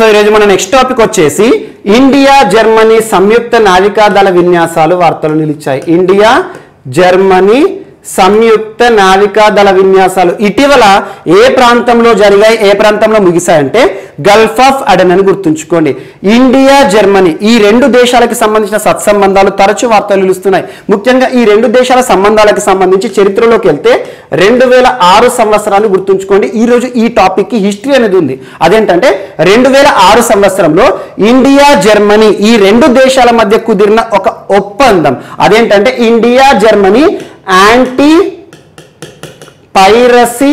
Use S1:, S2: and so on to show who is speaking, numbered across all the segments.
S1: ఈరోజు మన next topic వచ్చేసి ఇండియా జర్మనీ సంయుక్త నావికా దళ విన్యాసాలు వార్తలు నిలిచాయి ఇండియా జర్మనీ సంయుక్త నావికా దళ విన్యాసాలు ఇటీవల ఏ ప్రాంతంలో జరిగాయి ఏ ప్రాంతంలో ముగిశాయంటే గల్ఫ్ ఆఫ్ అడెన్ అని గుర్తుంచుకోండి ఇండియా జర్మనీ ఈ రెండు దేశాలకు సంబంధించిన సత్సంబంధాలు తరచు వార్తలు నిలుస్తున్నాయి ముఖ్యంగా ఈ రెండు దేశాల సంబంధాలకు సంబంధించి చరిత్రలోకి వెళ్తే రెండు వేల ఆరు సంవత్సరాలు గుర్తుంచుకోండి ఈ రోజు ఈ టాపిక్ కి హిస్టరీ అనేది ఉంది అదేంటంటే రెండు వేల ఆరు సంవత్సరంలో ఇండియా జర్మనీ ఈ రెండు దేశాల మధ్య కుదిరిన ఒక ఒప్పందం అదేంటంటే India Germany anti piracy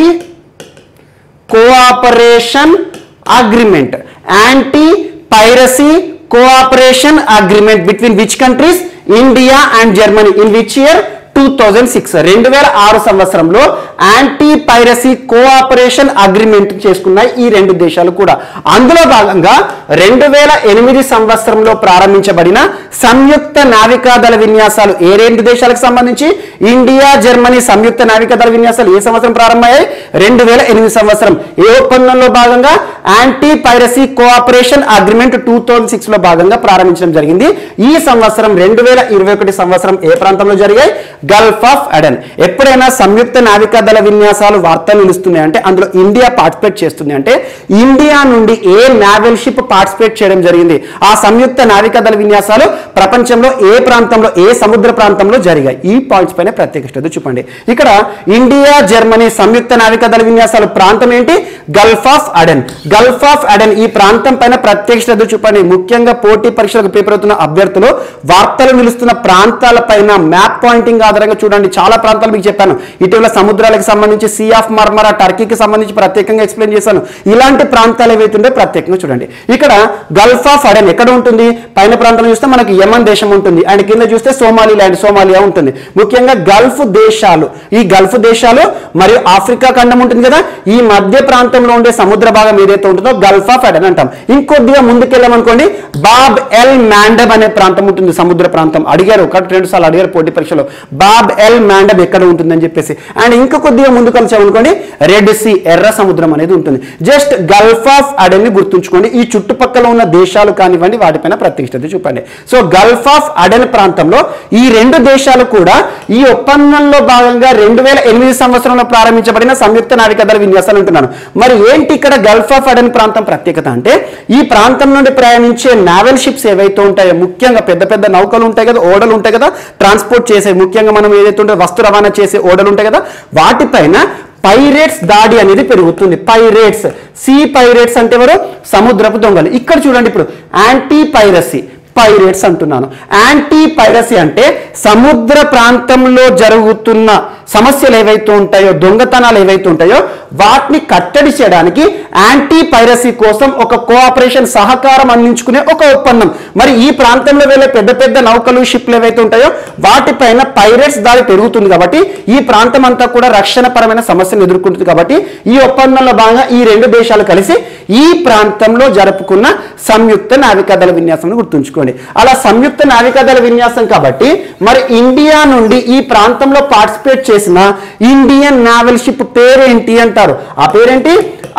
S1: cooperation agreement anti piracy cooperation agreement between which countries India and Germany in which year two thousand six రెండు వేల ఆరు సంవత్సరంలో యాంటీ పైరసీ కోఆపరేషన్ అగ్రిమెంట్ చేసుకున్నాయి ఈ రెండు దేశాలు కూడా అందులో భాగంగా రెండు వేల ఎనిమిది సంవత్సరంలో ప్రారంభించబడిన సంయుక్త నావికాదళ విన్యాసాలు ఏ రెండు దేశాలకు సంబంధించి ఇండియా జర్మనీ సంయుక్త నావికాదళ విన్యాసాలు ఏ సంవత్సరం ప్రారంభమయ్యాయి రెండు వేల ఎనిమిది సంవత్సరం ఏ ఒప్పందంలో భాగంగా anti piracy cooperation agreement two thousand six లో భాగంగా ప్రారంభించడం జరిగింది ఈ సంవత్సరం రెండు వేల ఇరవై ఒకటి సంవత్సరం ఏ ప్రాంతంలో జరిగాయి గల్ఫ్ ఆఫ్ అడెన్ ఎప్పుడైనా సంయుక్త నావికాదళ విన్యాసాలు వార్తలు నిలుస్తున్నాయి అంటే అందులో ఇండియా పార్టిసిపేట్ చేస్తుంది అంటే ఇండియా నుండి ఏ నావెల్ షిప్ పార్టిసిపేట్ చేయడం జరిగింది ఆ సంయుక్త నావికాదళ విన్యాసాలు ప్రపంచంలో ఏ ప్రాంతంలో ఏ సముద్ర ప్రాంతంలో జరిగాయి ఈ పాయింట్స్ పైన ప్రత్యేక శ్రద్ధ చూపండి ఇక్కడ ఇండియా జర్మనీ సంయుక్త నావికాదళ విన్యాసాల ప్రాంతం ఏంటి Gulf of Aden Gulf of Aden ఈ ప్రాంతం పైన ప్రత్యేక శ్రద్ధ చూపండి ముఖ్యంగా పోటీ పరీక్షలకు ప్రిపేర్ అవుతున్న అభ్యర్థులు వార్తలు నిలుస్తున్న ప్రాంతాల పైన మ్యాప్ పాయింటింగ్ ఆధారంగా చూడండి చాలా ప్రాంతాలు మీకు చెప్పాను ఇటీవల సముద్రాలకు సంబంధించి సీ ఆఫ్ మర్మరా టర్కీకి సంబంధించి ప్రత్యేకంగా ఎక్స్ప్లెయిన్ చేశాను ఇలాంటి ప్రాంతాలు ఏవైతే ఉంటే ప్రత్యేకంగా చూడండి ఇక్కడ గల్ఫ్ ఆఫ్ అడెన్ ఎక్కడ ఉంటుంది పైన ప్రాంతం చూస్తే మనకి యమన్ దేశం ఉంటుంది అండ్ కింద చూస్తే సోమాలి ల్యాండ్ సోమాలియా ఉంటుంది ముఖ్యంగా గల్ఫ్ దేశాలు ఈ గల్ఫ్ దేశాలు మరియు ఆఫ్రికా ఖండం ఉంటుంది కదా ఈ మధ్య ప్రాంతంలో ఉండే సముద్ర భాగం ఏదైతే ఉంటుందో గల్ఫ్ ఆఫ్ అడెన్ అంటాం ఇంకొద్దిగా ముందుకెళ్ళామనుకోండి బాబ్ ఎల్ మ్యాండబ్ అనే ప్రాంతం ఉంటుంది సముద్ర ప్రాంతం అడిగారు ఒకటి రెండు సార్లు అడిగారు పోటీ పరీక్షలో బాబ్ ఎల్ మ్యాండబ్ ఎక్కడ ఉంటుందని చెప్పేసి అండ్ ఇంకా కొద్దిగా ముందుకు వచ్చామనుకోండి రెడ్ సీ ఎర్ర సముద్రం అనేది ఉంటుంది జస్ట్ గల్ఫ్ ఆఫ్ అడెన్ ని గుర్తుంచుకోండి ఈ చుట్టుపక్కల ఉన్న దేశాలు కానివ్వండి వాటిపైన ప్రత్యేకత చూపండి సో గల్ఫ్ ఆఫ్ అడెన్ ప్రాంతంలో ఈ రెండు దేశాలు కూడా ఈ ఒప్పందంలో భాగంగా రెండు వేల ఎనిమిది సంవత్సరంలో ప్రారంభించబడిన సంయుక్త నావికాదళ విన్యాసాలు అంటున్నాను మరి ఏంటి ఇక్కడ గల్ఫ్ ఆఫ్ అడెన్ ప్రాంతం ప్రత్యేకత అంటే ఈ ప్రాంతం నుండి ప్రయాణించే నావెల్ షిప్స్ ఏవైతే ఉంటాయో ముఖ్యంగా పెద్ద పెద్ద నౌకలు ఉంటాయి కదా ఓడలు ఉంటాయి కదా ట్రాన్స్పోర్ట్ చేసే ముఖ్యంగా మనం ఏదైతే ఉంటే వస్తు రవాణా చేసే ఓడలు ఉంటాయి కదా వాటిపైన పైరేట్స్ దాడి అనేది పెరుగుతుంది పైరేట్స్ సీ పైరేట్స్ అంటే ఎవరు సముద్రపు దొంగలు ఇక్కడ చూడండి ఇప్పుడు యాంటీ పైరసీ పైరేట్స్ అంటున్నాను యాంటీ పైరసీ అంటే సముద్ర ప్రాంతంలో జరుగుతున్న సమస్యలు ఏవైతే ఉంటాయో దొంగతనాలు ఏవైతే ఉంటాయో వాటిని కట్టడి చేయడానికి యాంటీ పైరసీ కోసం ఒక కోఆపరేషన్ సహకారం అందించుకునే ఒక ఒప్పందం మరి ఈ ప్రాంతంలో వెళ్ళే పెద్ద పెద్ద నౌకలు షిప్లు ఏవైతే ఉంటాయో వాటిపైన పైరేట్స్ దాడి పెరుగుతుంది కాబట్టి ఈ ప్రాంతం అంతా కూడా రక్షణపరమైన సమస్యను ఎదుర్కొంటుంది కాబట్టి ఈ ఒప్పందంలో భాగంగా ఈ రెండు దేశాలు కలిసి ఈ ప్రాంతంలో జరుపుకున్న సంయుక్త నావికాదళ విన్యాసం గుర్తుంచుకోండి అలా సంయుక్త నావికాదళ విన్యాసం కాబట్టి మరి ఇండియా నుండి ఈ ప్రాంతంలో పార్టిసిపేట్ చేసిన ఇండియన్ నావల్ షిప్ పేరేంటి అంటారు ఆ పేరేంటి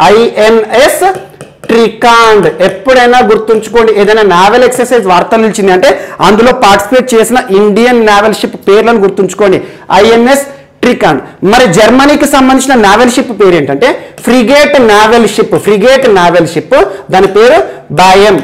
S1: ఐఎన్ఎస్ ట్రికాండ్ ఎప్పుడైనా గుర్తుంచుకోండి ఏదైనా నావెల్ ఎక్సర్సైజ్ వార్తలు నిలిచింది అంటే అందులో పార్టిసిపేట్ చేసిన ఇండియన్ నావెల్ షిప్ పేర్లను గుర్తుంచుకోండి ఐఎన్ఎస్ ట్రికాండ్ మరి జర్మనీకి సంబంధించిన నావెల్ షిప్ పేరు ఏంటంటే frigate naval ship frigate naval ship దాని పేరు బాయం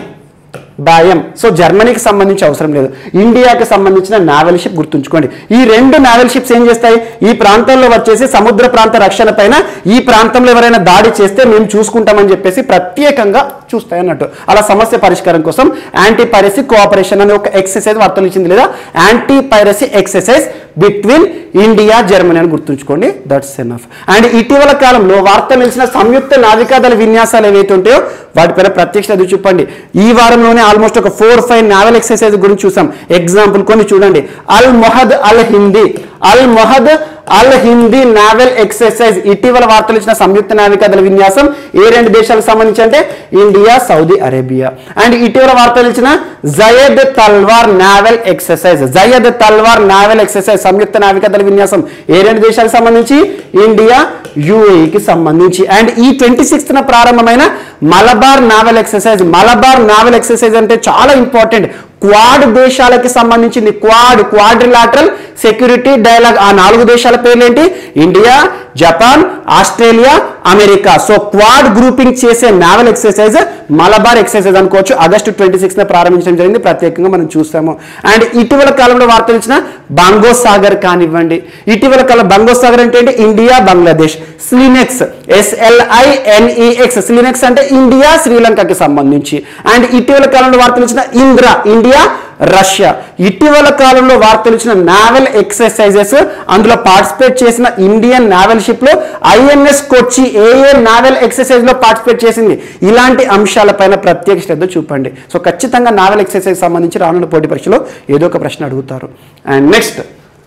S1: బాయం సో జర్మనీకి సంబంధించి అవసరం లేదు ఇండియాకి సంబంధించిన నావెల్ షిప్ గుర్తుంచుకోండి ఈ రెండు నావెల్ షిప్స్ ఏం చేస్తాయి ఈ ప్రాంతంలో వచ్చేసి సముద్ర ప్రాంత రక్షణ పైన ఈ ప్రాంతంలో ఎవరైనా దాడి చేస్తే మేము చూసుకుంటామని చెప్పేసి ప్రత్యేకంగా చూస్తాయి అన్నట్టు అలా సమస్య పరిష్కారం కోసం యాంటీ పైరసీ కోఆపరేషన్ అనే ఒక ఎక్సర్సైజ్ వార్తలు ఇచ్చింది లేదా anti piracy exercise between India Germany అని గుర్తుంచుకోండి దట్స్ ఎనఫ్ అండ్ ఇటీవల కాలంలో వార్త నిలిచిన సంయుక్త నావికాదళ విన్యాసాలు ఏవైతే ఉంటాయో వాటిపైన ప్రత్యక్ష అది చూపండి ఈ వారంలోనే ఆల్మోస్ట్ ఒక ఫోర్ ఫైవ్ నావెల్ ఎక్సర్సైజ్ గురించి చూసాం ఎగ్జాంపుల్ కొన్ని చూడండి Al Mohed Al Hindi Al Mohed Al Hindi naval exercise ఇటీవల వార్తలు ఇచ్చిన సంయుక్త నావికాదళ విన్యాసం ఏ రెండు దేశాలకు సంబంధించి అంటే ఇండియా సౌదీ అరేబియా అండ్ ఇటీవల వార్తలు ఇచ్చిన Zayed Talwar naval exercise Zayed Talwar naval exercise సంయుక్త నావికాదళ విన్యాసం ఏ రెండు దేశాలకు సంబంధించి ఇండియా యుఏఈకి సంబంధించి అండ్ ఈ ట్వంటీ సిక్స్త్న ప్రారంభమైన Malabar naval exercise Malabar naval exercise అంటే చాలా ఇంపార్టెంట్ క్వాడ్ దేశాలకి సంబంధించింది క్వాడ్ క్వాడ్రిలాటరల్ సెక్యూరిటీ డైలాగ్ ఆ నాలుగు దేశాల పేర్లు ఏంటి India Japan Australia America so Quad grouping చేసే నావల్ ఎక్సర్సైజ్ మలబార్ ఎక్సర్సైజ్ అనుకోవచ్చు ఆగస్టు ట్వంటీ సిక్స్ ప్రారంభించడం జరిగింది ప్రత్యేకంగా మనం చూస్తాము అండ్ ఇటీవల కాలంలో వార్తలు ఇచ్చిన బంగో సాగర్ కానివ్వండి ఇటీవల కాలం బంగో సాగర్ అంటే ఏంటి ఇండియా బంగ్లాదేశ్ స్లినెక్స్ ఎస్ఎల్ఐఎన్ఈఎక్స్ స్లినెక్స్ అంటే ఇండియా శ్రీలంకకి సంబంధించి అండ్ ఇటీవల కాలంలో వార్తలు ఇచ్చిన ఇంద్ర ఇండియా రష్యా ఇటీవల కాలంలో వార్తలు ఇచ్చిన నావెల్ ఎక్సర్సైజెస్ అందులో పార్టిసిపేట్ చేసిన ఇండియన్ నావెల్ షిప్ లో ఐఎన్ఎస్ కొచ్చి ఏ ఏ నావెల్ ఎక్సర్సైజ్ లో పార్టిసిపేట్ చేసింది ఇలాంటి అంశాలపైన ప్రత్యేక శ్రద్ధ చూపండి సో ఖచ్చితంగా నావెల్ ఎక్సర్సైజ్ సంబంధించి రానున్న పోటీ పరీక్షలో ఏదో ఒక ప్రశ్న అడుగుతారు అండ్ నెక్స్ట్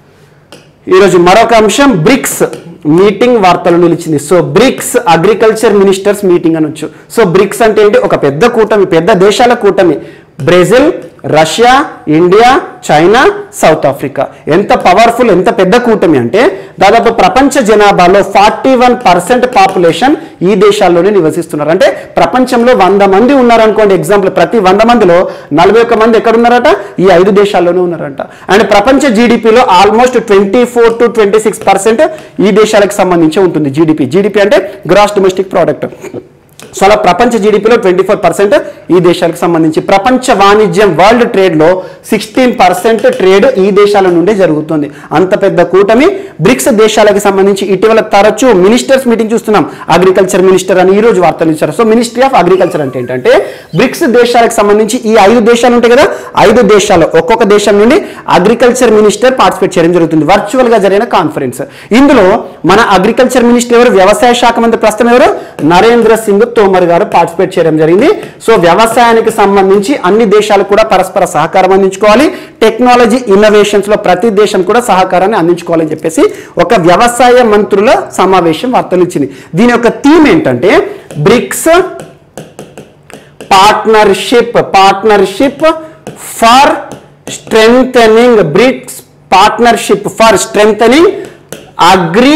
S1: ఈరోజు మరొక అంశం బ్రిక్స్ మీటింగ్ వార్తలు నిలిచింది so BRICS agriculture ministers meeting అనొచ్చు సో బ్రిక్స్ అంటే ఏంటి ఒక పెద్ద కూటమి పెద్ద దేశాల కూటమి Brazil Russia India China South Africa ఎంత పవర్ఫుల్ ఎంత పెద్ద కూటమి అంటే దాదాపు ప్రపంచ జనాభాలో ఫార్టీ వన్ పర్సెంట్ పాపులేషన్ ఈ దేశాల్లోనే నివసిస్తున్నారు అంటే ప్రపంచంలో వంద మంది ఉన్నారనుకోండి ఎగ్జాంపుల్ ప్రతి వంద మందిలో నలభై ఒక్క మంది ఎక్కడ ఉన్నారట ఈ ఐదు దేశాల్లోనే ఉన్నారంట అండ్ ప్రపంచ జీడిపిలో almost twenty four to twenty six percent ఈ దేశాలకు సంబంధించి ఉంటుంది జీడిపి జీడిపి అంటే గ్రాస్ డొమెస్టిక్ ప్రోడక్ట్ సో అలా ప్రపంచ జీడిపిలో ట్వంటీ ఫోర్ పర్సెంట్ ఈ దేశాలకు సంబంధించి ప్రపంచ వాణిజ్యం వరల్డ్ ట్రేడ్లో సిక్స్టీన్ పర్సెంట్ ట్రేడ్ ఈ దేశాల నుండి జరుగుతుంది అంత పెద్ద కూటమి బ్రిక్స్ దేశాలకు సంబంధించి ఇటీవల తరచూ మినిస్టర్స్ మీటింగ్ చూస్తున్నాం అగ్రికల్చర్ మినిస్టర్ అని ఈ రోజు వార్తలు ఇచ్చారు సో మినిస్ట్రీ ఆఫ్ అగ్రికల్చర్ అంటే ఏంటంటే బ్రిక్స్ దేశాలకు సంబంధించి ఈ ఐదు దేశాలు ఉంటాయి కదా ఐదు దేశాలు ఒక్కొక్క దేశం నుండి అగ్రికల్చర్ మినిస్టర్ పార్టిసిపేట్ చేయడం జరుగుతుంది వర్చువల్ గా జరిగిన కాన్ఫరెన్స్ ఇందులో మన అగ్రికల్చర్ మినిస్టర్ ఎవరు వ్యవసాయ శాఖ మంత్రి ప్రస్తుతం ఎవరు నరేంద్ర సింగ్ తోమర్ గారు పార్టిసిపేట్ చేయడం జరిగింది సో వ్యవసాయానికి సంబంధించి అన్ని దేశాలు కూడా పరస్పర సహకారం అందించుకోవాలి టెక్నాలజీ ఇన్నోవేషన్స్ లో ప్రతి దేశం కూడా సహకారాన్ని అందించుకోవాలని చెప్పేసి ఒక వ్యవసాయ మంత్రుల సమావేశం వార్తలు ఇచ్చింది దీని యొక్క థీమ్ ఏంటంటే BRICS partnership partnership for strength BRICS partnership for strength agri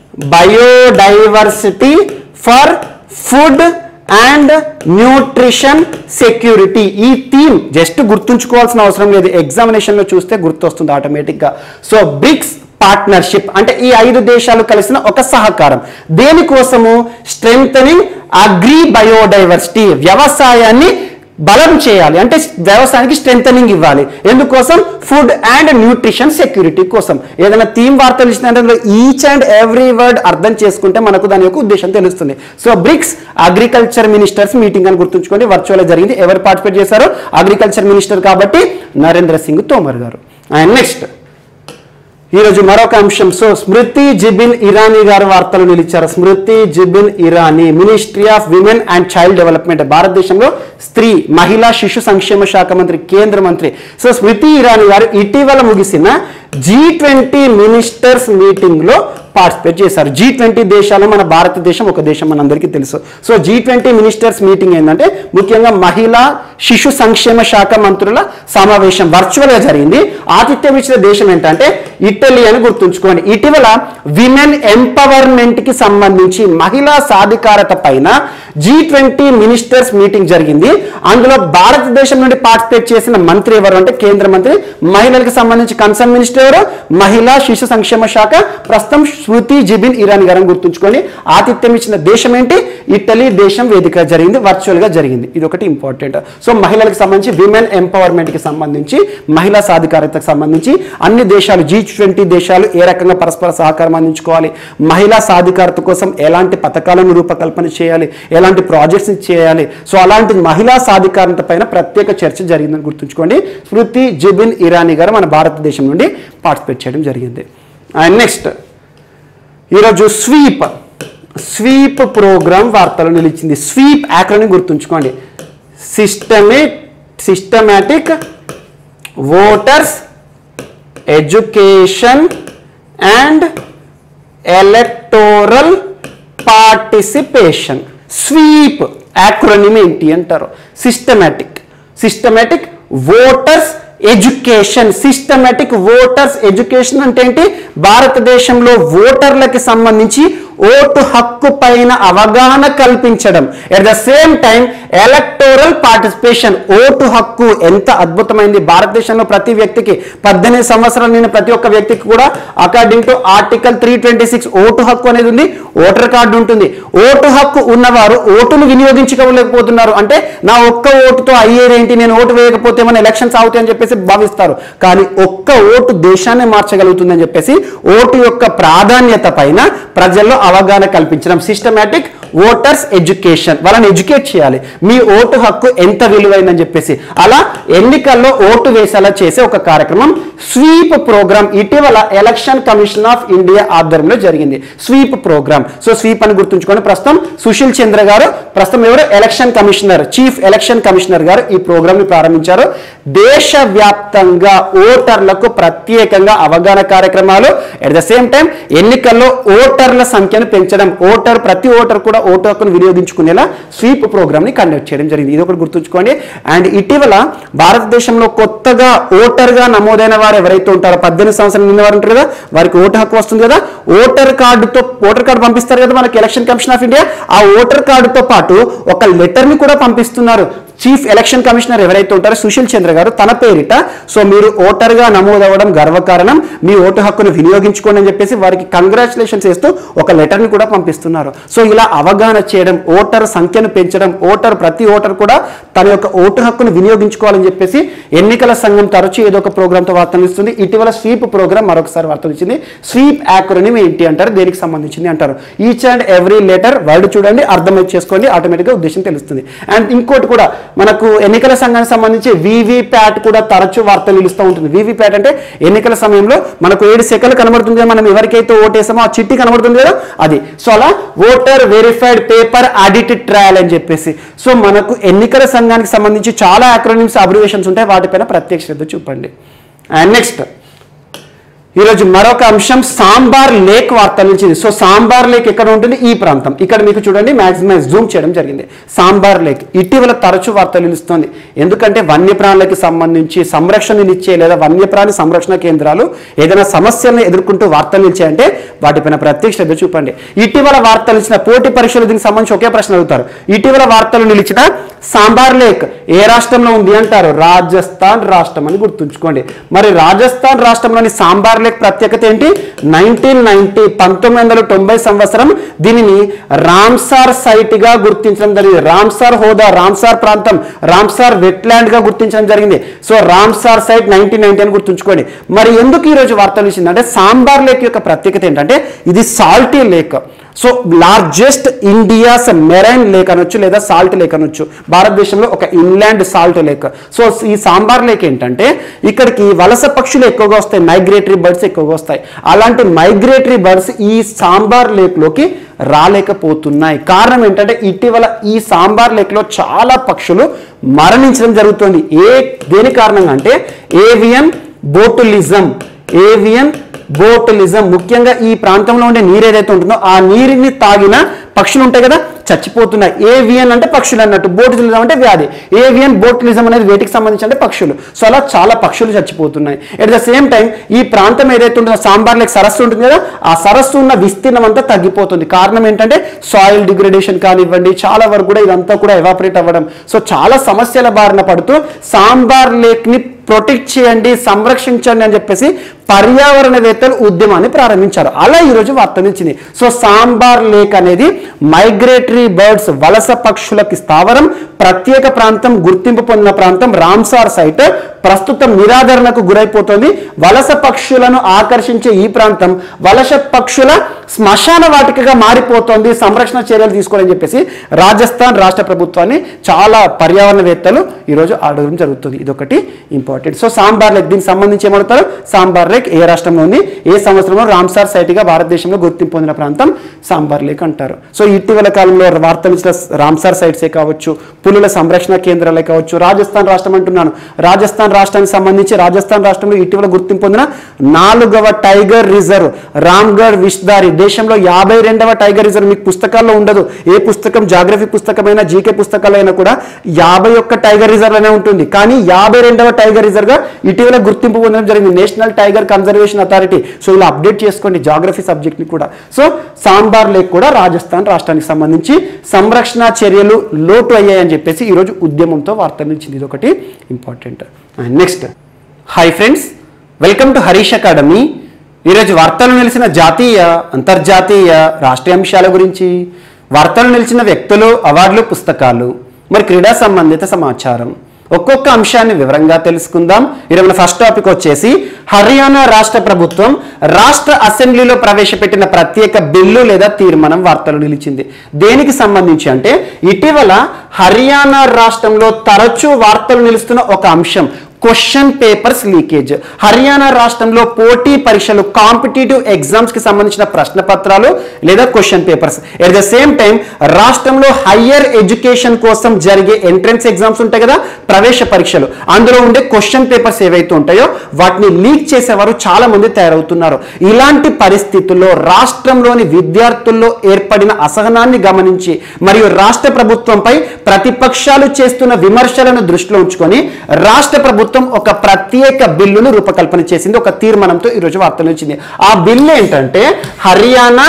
S1: biodiversity for food and nutrition security ఈ థీమ్ జస్ట్ గుర్తుంచుకోవాల్సిన అవసరం లేదు ఎగ్జామినేషన్ లో చూస్తే గుర్తొస్తుంది ఆటోమేటిక్ గా సో బ్రిక్స్ పార్ట్నర్షిప్ అంటే ఈ ఐదు దేశాలు కలిసిన ఒక సహకారం దేనికోసము స్ట్రెంగ్ అగ్రి బయోడైవర్సిటీ వ్యవసాయాన్ని బలం చేయాలి అంటే వ్యవసాయానికి స్ట్రెంగ్ ఇవ్వాలి ఎందుకోసం ఫుడ్ అండ్ న్యూట్రిషన్ సెక్యూరిటీ కోసం ఏదైనా థీమ్ వార్తలు ఇచ్చినట్టు ఈచ్ అండ్ ఎవ్రీ వర్డ్ అర్థం చేసుకుంటే మనకు దాని యొక్క ఉద్దేశం తెలుస్తుంది so BRICS agriculture ministers meeting అని గుర్తుంచుకోండి వర్చువల్ జరిగింది ఎవరు పార్టిసిపేట్ చేశారు అగ్రికల్చర్ మినిస్టర్ కాబట్టి నరేంద్ర సింగ్ తోమర్ గారు అండ్ నెక్స్ట్ ఈరోజు మరొక అంశం సో స్మృతి జిబిన్ ఇరానీ గారు వార్తలు నిలిచారు Smriti Zubin Irani ministry of women and child development భారతదేశంలో స్త్రీ మహిళా శిశు సంక్షేమ శాఖ మంత్రి కేంద్ర మంత్రి సో స్మృతి ఇరానీ గారు ఇటీవల ముగిసిన జీ ట్వంటీ మినిస్టర్స్ మీటింగ్ లో పార్టిసిపేట్ చేశారు జీ ట్వంటీ దేశాలు మన భారతదేశం ఒక దేశం మనందరికీ తెలుసు so G twenty ministers meeting ఏంటంటే ముఖ్యంగా మహిళా శిశు సంక్షేమ శాఖ మంత్రుల సమావేశం వర్చువల్ గా జరిగింది ఆతిథ్యం ఇచ్చిన దేశం ఏంటంటే ఇటలీ అని గుర్తుంచుకోండి ఇటీవల విమెన్ ఎంపవర్మెంట్ కి సంబంధించి మహిళా సాధికారత పైన జీ ట్వంటీ మినిస్టర్స్ మీటింగ్ జరిగింది అందులో భారతదేశం నుండి పార్టిసిపేట్ చేసిన మంత్రి ఎవరు అంటే కేంద్ర మంత్రి మహిళలకు సంబంధించి కన్సర్న్ మినిస్టర్ ఎవరు మహిళా శిశు సంక్షేమ శాఖ ప్రస్తుతం స్మృతి జిబిన్ ఇరానీ గారిని గుర్తుంచుకొని ఆతిథ్యం ఇచ్చిన దేశం ఏంటి ఇటలీ దేశం వేదిక జరిగింది వర్చువల్ గా జరిగింది ఇది ఒకటి ఇంపార్టెంట్ సో మహిళలకు సంబంధించి విమెన్ ఎంపవర్మెంట్ కి సంబంధించి మహిళా సాధికారతకు సంబంధించి అన్ని దేశాలు జీ ట్వంటీ దేశాలు ఏ రకంగా పరస్పర సహకారం అందించుకోవాలి మహిళా సాధికారత కోసం ఎలాంటి పథకాలను రూపకల్పన చేయాలి ఎలాంటి ప్రాజెక్ట్స్ చేయాలి సో అలాంటి మహిళా సాధికారత పైన ప్రత్యేక చర్చ జరిగిందని గుర్తుంచుకోండి స్మృతి జిబిన్ ఇరానీ గారు మన భారతదేశం నుండి పార్టిసిపేట్ చేయడం జరిగింది అండ్ నెక్స్ట్ ఈరోజు స్వీప్ స్వీప్ ప్రోగ్రామ్ వార్తలు నిలిచింది స్వీప్ యాక్రోని గుర్తుంచుకోండి systemic systematic voters education and electoral participation SVEEP acronym ఏంటి అంటారు systematic systematic voters education systematic voters education అంటే ఏంటి భారతదేశంలో ఓటర్లకి సంబంధించి ఓటు హక్కు పైన అవగాహన కల్పించడం at the same time electoral participation vote హక్కు ఎంత అద్భుతమైంది భారతదేశంలో ప్రతి వ్యక్తికి పద్దెనిమిది సంవత్సరాలు నిన్న ప్రతి ఒక్క వ్యక్తికి కూడా according to article three twenty six vote హక్కు అనేది ఉంది ఓటర్ కార్డు ఉంటుంది ఓటు హక్కు ఉన్నవారు ఓటును వినియోగించుకోలేకపోతున్నారు అంటే నా ఒక్క ఓటుతో అయ్యేదేంటి నేను ఓటు వేయకపోతే మన ఎలక్షన్స్ అవుతాయని చెప్పేసి భావిస్తారు కానీ ఒక్క ఓటు దేశాన్ని మార్చగలుగుతుందని చెప్పేసి ఓటు యొక్క ప్రాధాన్యత పైన ప్రజల్లో అవగాహన కల్పించడం సిస్టమేటిక్ ఓటర్స్ ఎడ్యుకేషన్ వాళ్ళని ఎడ్యుకేట్ చేయాలి మీ ఓటు హక్కు ఎంత విలువైందని చెప్పేసి అలా ఎన్నికల్లో ఓటు వేసేలా చేసే ఒక కార్యక్రమం స్వీప్ ప్రోగ్రామ్ ఇటీవల ఎలక్షన్ కమిషన్ ఆఫ్ ఇండియా ఆధ్వర్యంలో జరిగింది స్వీప్ ప్రోగ్రామ్ సో స్వీప్ అని గుర్తుంచుకోండి ప్రస్తుతం సుశీల్ చంద్ర గారు ప్రస్తుతం ఎవరు election commissioner chief election commissioner గారు ఈ ప్రోగ్రామ్ ని ప్రారంభించారు దేశవ్యాప్తంగా ఓటర్లకు ప్రత్యేకంగా అవగాహన కార్యక్రమాలు అట్ ద సేమ్ టైం ఎన్నికల్లో ఓటర్ల సంఖ్యను పెంచడం ఓటర్ ప్రతి ఓటర్ కూడా ఓటు హక్కును వినియోగించుకునేలా స్వీప్ ప్రోగ్రామ్ ని కండక్ట్ చేయడం జరిగింది ఇది ఒకటి గుర్తుంచుకోండి అండ్ ఇటీవల భారతదేశంలో కొత్తగా ఓటర్ గా నమోదైన వారు ఎవరైతే ఉంటారో పద్దెనిమిది సంవత్సరాలు నిన్న వారు ఉంటారు కదా వారికి ఓటు హక్కు వస్తుంది కదా ఓటర్ కార్డుతో ఓటర్ కార్డు పంపిస్తారు కదా మనకి ఎలక్షన్ కమిషన్ ఆఫ్ ఇండియా ఆ ఓటర్ కార్డుతో పాటు ఒక లెటర్ ని కూడా పంపిస్తున్నారు చీఫ్ ఎలక్షన్ కమిషనర్ ఎవరైతే ఉంటారో సుశీల్ చంద్ర గారు తన పేరిట సో మీరు ఓటర్ గా నమోదవ్వడం గర్వకారణం మీ ఓటు హక్కును వినియోగించుకోండి అని చెప్పేసి వారికి కంగ్రాచులేషన్స్ చేస్తూ ఒక లెటర్ ని కూడా పంపిస్తున్నారు సో ఇలా అవగాహన చేయడం ఓటర్ సంఖ్యను పెంచడం ఓటర్ ప్రతి ఓటర్ కూడా తన యొక్క ఓటు హక్కును వినియోగించుకోవాలని చెప్పేసి ఎన్నికల సంఘం తరచూ ఏదో ఒక ప్రోగ్రామ్ తో వార్తలు ఇస్తుంది ఇటీవల స్వీప్ ప్రోగ్రామ్ మరొకసారి వార్తలు ఇచ్చింది స్వీప్ యాక్రోనిమ్ ఏంటి అంటారు దేనికి సంబంధించింది అంటారు each and every letter word చూడండి అర్థమై చేసుకోండి ఆటోమేటిక్గా ఉద్దేశం తెలుస్తుంది అండ్ ఇంకోటి కూడా మనకు ఎన్నికల సంఘానికి సంబంధించి వివి ప్యాట్ కూడా తరచూ వార్తలు నిలుస్తూ ఉంటుంది వివి ప్యాట్ అంటే ఎన్నికల సమయంలో మనకు ఏడు సెకండ్లు కనబడుతుంది కదా మనం ఎవరికైతే ఓటేసామో ఆ చిట్టి కనబడుతుంది కదా అది సో అలా voter verified paper audited trail అని చెప్పేసి సో మనకు ఎన్నికల సంఘానికి సంబంధించి చాలా అక్రోనిమ్స్ అబ్రివేషన్స్ ఉంటాయి వాటిపైన ప్రత్యేక శ్రద్ధ చూపండి అండ్ నెక్స్ట్ ఈరోజు మరొక అంశం సాంబార్ లేక్ వార్త నిలిచింది సో సాంబార్ లేక్ ఎక్కడ ఉంటుంది ఈ ప్రాంతం ఇక్కడ మీకు చూడండి మాక్సిమం జూమ్ చేయడం జరిగింది సాంబార్ లేక్ ఇటీవల తరచు వార్త నిలుస్తుంది ఎందుకంటే వన్యప్రాణులకి సంబంధించి సంరక్షణనిచ్చే లేదా వన్యప్రాణి సంరక్షణ కేంద్రాలు ఏదైనా సమస్యలను ఎదుర్కొంటూ వార్తలు నిలిచాయంటే వాటిపైన ప్రత్యేక శ్రద్ధ చూపండి ఇటీవల వార్తలు ఇచ్చిన పోటీ పరీక్షలు దీనికి సంబంధించి ఒకే ప్రశ్న అడుగుతారు ఇటీవల వార్తలు నిలిచిన సాంబార్ లేక్ ఏ రాష్ట్రంలో ఉంది అంటారు రాజస్థాన్ రాష్ట్రం అని గుర్తుంచుకోండి మరి రాజస్థాన్ రాష్ట్రంలోని సాంబార్ లేక్ ప్రత్యేకత ఏంటి నైన్టీన్ నైన్టీ పంతొమ్మిది వందల తొంభై సంవత్సరం దీనిని రామ్సార్ సైట్ గా గుర్తించడం జరిగింది రామ్సార్ హోదా రామ్సార్ ప్రాంతం రామ్సార్ వెట్లాండ్ గా గుర్తించడం జరిగింది so Ramsar site nineteen ninety అని గుర్తుంచుకోండి మరి ఎందుకు ఈ రోజు వార్తలు ఇచ్చింది అంటే సాంబార్ లేక్ యొక్క ప్రత్యేకత ఏంటంటే ఇది salty lake so largest India's marine lake అనొచ్చు లేదా సాల్ట్ లేక్ అనొచ్చు భారతదేశంలో ఒక ఇన్లాండ్ సాల్ట్ లేక్ సో ఈ సాంబార్ లేక్ ఏంటంటే ఇక్కడికి వలస పక్షులు ఎక్కువగా వస్తాయి మైగ్రేటరీ బర్డ్స్ ఎక్కువగా వస్తాయి అలాంటి మైగ్రేటరీ బర్డ్స్ ఈ సాంబార్ లేక్లోకి రాలేకపోతున్నాయి కారణం ఏంటంటే ఇటీవల ఈ సాంబార్ లేక్లో చాలా పక్షులు మరణించడం జరుగుతుంది ఏ దేని కారణంగా అంటే ఏవియన్ బోటులిజం ఏవియన్ బోటలిజం ముఖ్యంగా ఈ ప్రాంతంలో ఉండే నీరు ఏదైతే ఉంటుందో ఆ నీరుని తాగిన పక్షులు ఉంటాయి కదా చచ్చిపోతున్నాయి ఏవియన్ అంటే పక్షులు అన్నట్టు బోటిలిజం అంటే వ్యాధి ఏవియన్ బోటిలిజం అనేది వేటికి సంబంధించి అంటే పక్షులు సో అలా చాలా పక్షులు చచ్చిపోతున్నాయి ఎట్ ద సేమ్ టైం ఈ ప్రాంతం ఏదైతే ఉంటుందో సాంబార్ లేక్ సరస్సు ఉంటుంది కదా ఆ సరస్సు ఉన్న విస్తీర్ణం అంతా తగ్గిపోతుంది కారణం ఏంటంటే సాయిల్ డిగ్రేడేషన్ కానివ్వండి చాలా వరకు కూడా ఇదంతా కూడా ఎవాపరేట్ అవ్వడం సో చాలా సమస్యల బారిన పడుతూ సాంబార్ లేక్ ని ప్రొటెక్ట్ చేయండి సంరక్షించండి అని చెప్పేసి పర్యావరణవేత్తలు ఉద్యమాన్ని ప్రారంభించారు అలా ఈరోజు వార్తనిచ్చింది సో సాంబార్ లేక్ అనేది మైగ్రేటరీ బర్డ్స్ వలస పక్షులకి స్థావరం ప్రత్యేక ప్రాంతం గుర్తింపు పొందిన ప్రాంతం రామ్సార్ సైట్ ప్రస్తుతం నిరాదరణకు గురైపోతుంది వలస పక్షులను ఆకర్షించే ఈ ప్రాంతం వలస పక్షుల శ్మశాన వాటికగా మారిపోతోంది సంరక్షణ చర్యలు తీసుకోవాలని చెప్పేసి రాజస్థాన్ రాష్ట్ర ప్రభుత్వాన్ని చాలా పర్యావరణవేత్తలు ఈరోజు అడగడం జరుగుతుంది ఇదొకటి ఇంపార్టెంట్ సో సాంబార్ లేక్ దీనికి సంబంధించి ఏమవుతారు సాంబార్ లేక్ ఏ రాష్ట్రంలో ఉంది ఏ సంవత్సరంలో రామ్సార్ సైట్గా భారతదేశంలో గుర్తింపు పొందిన ప్రాంతం సాంబార్ లేక్ అంటారు సో ఇటీవల కాలంలో వార్తలు ఇచ్చిన రామ్సార్ సైట్సే కావచ్చు పులుల సంరక్షణ కేంద్రాలే కావచ్చు రాజస్థాన్ రాష్ట్రం అంటున్నాను రాజస్థాన్ రాజస్థాన్ రాష్ట్రానికి సంబంధించి రాజస్థాన్ రాష్ట్రంలో ఇటీవల గుర్తింపు పొందిన నాలుగవ టైగర్ రిజర్వ్ రామ్గఢ్ విష్దారి దేశంలో యాభై రెండవ టైగర్ రిజర్వ్ మీకు పుస్తకాల్లో ఉండదు ఏ పుస్తకం జాగ్రఫీ పుస్తకమైనా జీకే పుస్తకాలైనా కూడా యాభై ఒక్క టైగర్ రిజర్వ్ అనే ఉంటుంది కానీ యాభై రెండవ టైగర్ రిజర్వ్ గా ఇటీవల గుర్తింపు పొందడం జరిగింది national tiger conservation authority so ఇలా అప్డేట్ చేసుకోండి జాగ్రఫీ సబ్జెక్ట్ ని కూడా సో సాంబార్ లేక్ కూడా రాజస్థాన్ రాష్ట్రానికి సంబంధించి సంరక్షణ చర్యలు లోటు అయ్యాయని చెప్పేసి ఈరోజు ఉద్యమంతో వార్త నిలిచింది ఇది ఒకటి important next hi friends welcome to Harish academy ఈరోజు వార్తలు నిలిచిన జాతీయ అంతర్జాతీయ రాష్ట్రీయ అంశాల గురించి వార్తలు నిలిచిన వ్యక్తులు అవార్డులు పుస్తకాలు మరి క్రీడా సంబంధిత సమాచారం ఒక్కొక్క అంశాన్ని వివరంగా తెలుసుకుందాం ఈరోజు ఫస్ట్ టాపిక్ వచ్చేసి హర్యానా రాష్ట్ర ప్రభుత్వం రాష్ట్ర అసెంబ్లీలో ప్రవేశపెట్టిన ప్రత్యేక బిల్లు లేదా తీర్మానం వార్తలు నిలిచింది దేనికి సంబంధించి అంటే ఇటీవల హర్యానా రాష్ట్రంలో తరచూ వార్తలు నిలుస్తున్న ఒక అంశం క్వశ్చన్ పేపర్స్ లీకేజ్ హర్యానా రాష్ట్రంలో పోటీ పరీక్షలు కాంపిటేటివ్ ఎగ్జామ్స్ కి సంబంధించిన ప్రశ్న పత్రాలు లేదా question papers at the same time రాష్ట్రంలో హయ్యర్ ఎడ్యుకేషన్ కోసం జరిగే ఎంట్రన్స్ ఎగ్జామ్స్ ఉంటాయి కదా ప్రవేశ పరీక్షలు అందులో ఉండే క్వశ్చన్ పేపర్స్ ఏవైతే ఉంటాయో వాటిని లీక్ చేసేవారు చాలా మంది తయారవుతున్నారు ఇలాంటి పరిస్థితుల్లో రాష్ట్రంలోని విద్యార్థుల్లో ఏర్పడిన అసహనాన్ని గమనించి మరియు రాష్ట్ర ప్రభుత్వంపై ప్రతిపక్షాలు చేస్తున్న విమర్శలను దృష్టిలో ఉంచుకొని రాష్ట్ర ప్రభుత్వం ఒక ప్రత్యేక బిల్లును రూపకల్పన చేసింది ఒక తీర్మానంతో ఈరోజు వార్తలు వచ్చింది ఆ బిల్లు ఏంటంటే Haryana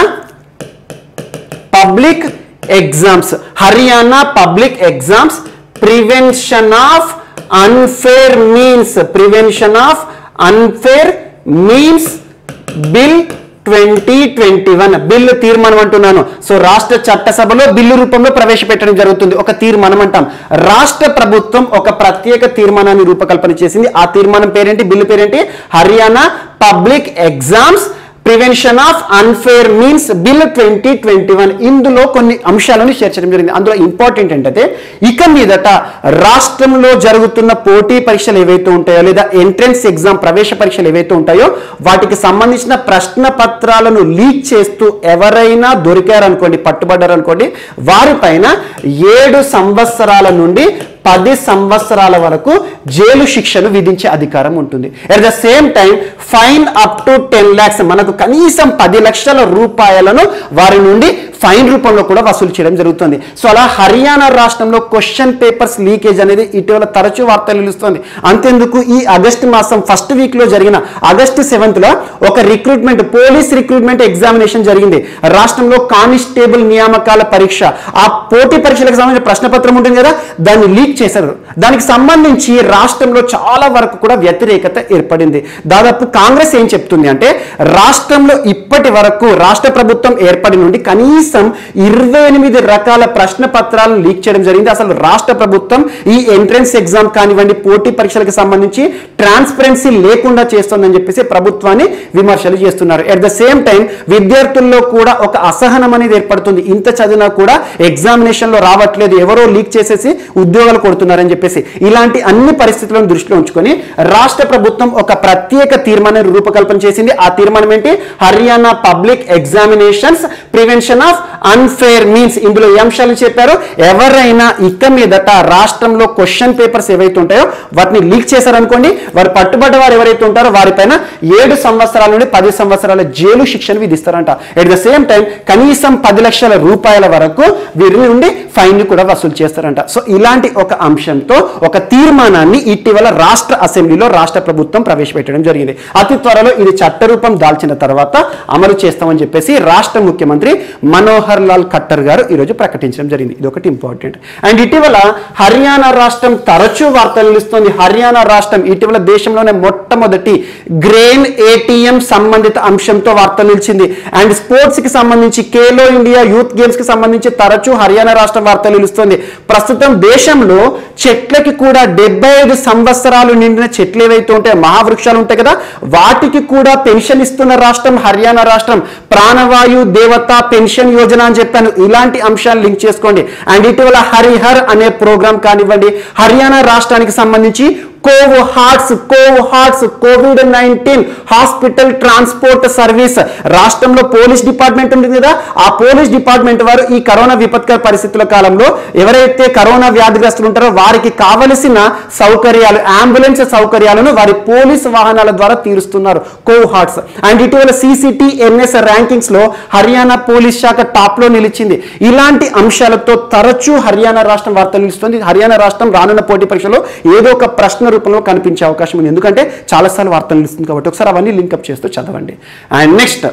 S1: public exams Haryana public exams prevention of unfair means prevention of unfair means bill twenty twenty one bill తీర్మానం అంటున్నాను సో రాష్ట్ర చట్టసభలో బిల్లు రూపంలో ప్రవేశపెట్టడం జరుగుతుంది ఒక తీర్మానం అంటాం రాష్ట్ర ప్రభుత్వం ఒక ప్రత్యేక తీర్మానాన్ని రూపకల్పన చేసింది ఆ తీర్మానం పేరేంటి బిల్లు పేరేంటి Haryana public exams prevention of unfair means bill twenty twenty one ఇందులో కొన్ని అంశాలను చేర్చడం జరిగింది అందులో ఇంపార్టెంట్ ఏంటంటే ఇక మీదట రాష్ట్రంలో జరుగుతున్న పోటీ పరీక్షలు ఏవైతే ఉంటాయో లేదా ఎంట్రన్స్ ఎగ్జామ్ ప్రవేశ పరీక్షలు ఏవైతే ఉంటాయో వాటికి సంబంధించిన ప్రశ్న పత్రాలను లీక్ చేస్తూ ఎవరైనా దొరికారనుకోండి పట్టుబడ్డారనుకోండి వారిపైన ఏడు సంవత్సరాల నుండి పది సంవత్సరాల వరకు జైలు శిక్షను విధించే అధికారం ఉంటుంది at the same time fine up to ten lakhs మనకు కనీసం పది లక్షల రూపాయలను వారి నుండి ఫైన్ రూపంలో కూడా వసూలు చేయడం జరుగుతుంది సో అలా హర్యానా రాష్ట్రంలో క్వశ్చన్ పేపర్స్ లీకేజ్ అనేది ఇటీవల తరచూ వార్తలు నిలుస్తుంది అంతేందుకు ఈ ఆగస్టు మాసం ఫస్ట్ వీక్ లో జరిగిన ఆగస్టు సెవెంత్ లో ఒక రిక్రూట్మెంట్ పోలీస్ రిక్రూట్మెంట్ ఎగ్జామినేషన్ జరిగింది రాష్ట్రంలో కానిస్టేబుల్ నియామకాల పరీక్ష ఆ పోటీ పరీక్షలకు సంబంధించిన ప్రశ్నపత్రం ఉంటుంది కదా దాన్ని లీక్ చేశారు దానికి సంబంధించి రాష్ట్రంలో చాలా వరకు కూడా వ్యతిరేకత ఏర్పడింది దాదాపు కాంగ్రెస్ ఏం చెప్తుంది అంటే రాష్ట్రంలో ఇప్పటి వరకు రాష్ట్ర ప్రభుత్వం ఏర్పడి నుండి కనీసం ఇరవై ఎనిమిది రకాల ప్రశ్న పత్రాలను లీక్ చేయడం జరిగింది అసలు రాష్ట్ర ప్రభుత్వం ఈ ఎంట్రన్స్ ఎగ్జామ్ కానివ్వండి పోటీ పరీక్షలకు సంబంధించి ట్రాన్స్పరెన్సీ లేకుండా చేస్తోందని చెప్పేసి ప్రభుత్వాన్ని విమర్శలు చేస్తున్నారు ఎట్ ద సేమ్ టైం విద్యార్థుల్లో కూడా ఒక అసహనం అనేది ఏర్పడుతుంది ఇంత చదివినా కూడా ఎగ్జామినేషన్ లో రావట్లేదు ఎవరో లీక్ చేసేసి ఉద్యోగాలు కొడుతున్నారని చెప్పేసి ఇలాంటి అన్ని పరిస్థితులను దృష్టిలో ఉంచుకొని రాష్ట్ర ప్రభుత్వం ఒక ప్రత్యేక తీర్మానం రూపకల్పన చేసింది ఆ తీర్మానం ఏంటి Haryana public examinations prevention of unfair means ఇందులో ఏ అంశాలు చెప్పారు ఎవరైనా ఇక మీదట రాష్ట్రంలో క్వశ్చన్ పేపర్స్ ఏవైతే ఉంటాయో వాటిని లీక్ చేశారనుకోండి వారు పట్టుబడ్డ వారు ఎవరైతే ఉంటారో వారిపైన ఏడు సంవత్సరాల నుండి పది సంవత్సరాల జైలు శిక్షను విధిస్తారంట ఎట్ ద సేమ్ టైం కనీసం పది లక్షల రూపాయల వరకు వీరి నుండి ఫైన్ కూడా వసూలు చేస్తారంట సో ఇలాంటి ఒక అంశంతో ఒక తీర్మానాన్ని ఇటీవల రాష్ట్ర అసెంబ్లీలో రాష్ట్ర ప్రభుత్వం ప్రవేశపెట్టడం జరిగింది అతి త్వరలో ఇది చట్టరూపం దాల్చిన తర్వాత అమలు చేస్తామని చెప్పేసి రాష్ట్ర ముఖ్యమంత్రి మనోహర్ లాల్ ఖట్టర్ గారు ఈరోజు ప్రకటించడం జరిగింది ఇది ఒకటి ఇంపార్టెంట్ అండ్ ఇటీవల హర్యానా రాష్ట్రం తరచూ వార్తలు నిలుస్తుంది హర్యానా రాష్ట్రం ఇటీవల దేశంలోనే మొట్టమొదటి గ్రెయిన్ ఏటీఎం సంబంధిత అంశంతో వార్తలు నిలిచింది అండ్ స్పోర్ట్స్ కి సంబంధించి ఖేలో ఇండియా యూత్ గేమ్స్ కి సంబంధించి తరచూ హర్యానా రాష్ట్రం వార్తలు నిలుస్తుంది ప్రస్తుతం దేశంలో చెట్లకి కూడా డెబ్బై ఐదు సంవత్సరాలు నిండిన చెట్లు ఏవైతే ఉంటాయో మహావృక్షాలు ఉంటాయి కదా వాటికి కూడా పెన్షన్ ఇస్తున్న రాష్ట్రం హర్యానా రాష్ట్రం ప్రాణవాయు దేవత పెన్షన్ యోజన అని చెప్పాను ఇలాంటి అంశాలు లింక్ చేసుకోండి అండ్ ఇటీవల హరిహర్ అనే ప్రోగ్రామ్ కానివ్వండి హర్యానా రాష్ట్రానికి సంబంధించి Cov Harts Cov Harts COVID nineteen hospital transport service రాష్ట్రంలో పోలీస్ డిపార్ట్మెంట్ ఉంటుంది కదా ఆ పోలీస్ డిపార్ట్మెంట్ వారు ఈ కరోనా విపత్కర పరిస్థితుల కాలంలో ఎవరైతే కరోనా వ్యాధిగ్రస్తులు ఉంటారో వారికి కావలసిన సౌకర్యాలు అంబులెన్స్ సౌకర్యాలను వారి పోలీస్ వాహనాల ద్వారా తీరుస్తున్నారు కోవ్ హార్ట్స్ అండ్ ఇటీవల సిసిటి ఎన్ఎస్ ర్యాంకింగ్స్ లో హర్యానా పోలీస్ శాఖ టాప్ లో నిలిచింది ఇలాంటి అంశాలతో తరచూ హర్యానా రాష్ట్రం వార్తలు నిలుస్తుంది హర్యానా రాష్ట్రం రానున్న పోటీ పరీక్షలో ఏదో ఒక ప్రశ్న రూపంలో కనిపించే అవకాశం ఉంది ఎందుకంటే చాలాసార్లు వార్తలు నిలుస్తుంది కాబట్టి ఒకసారి అవన్నీ లింకప్ చేస్తూ చదవండి అండ్ నెక్స్ట్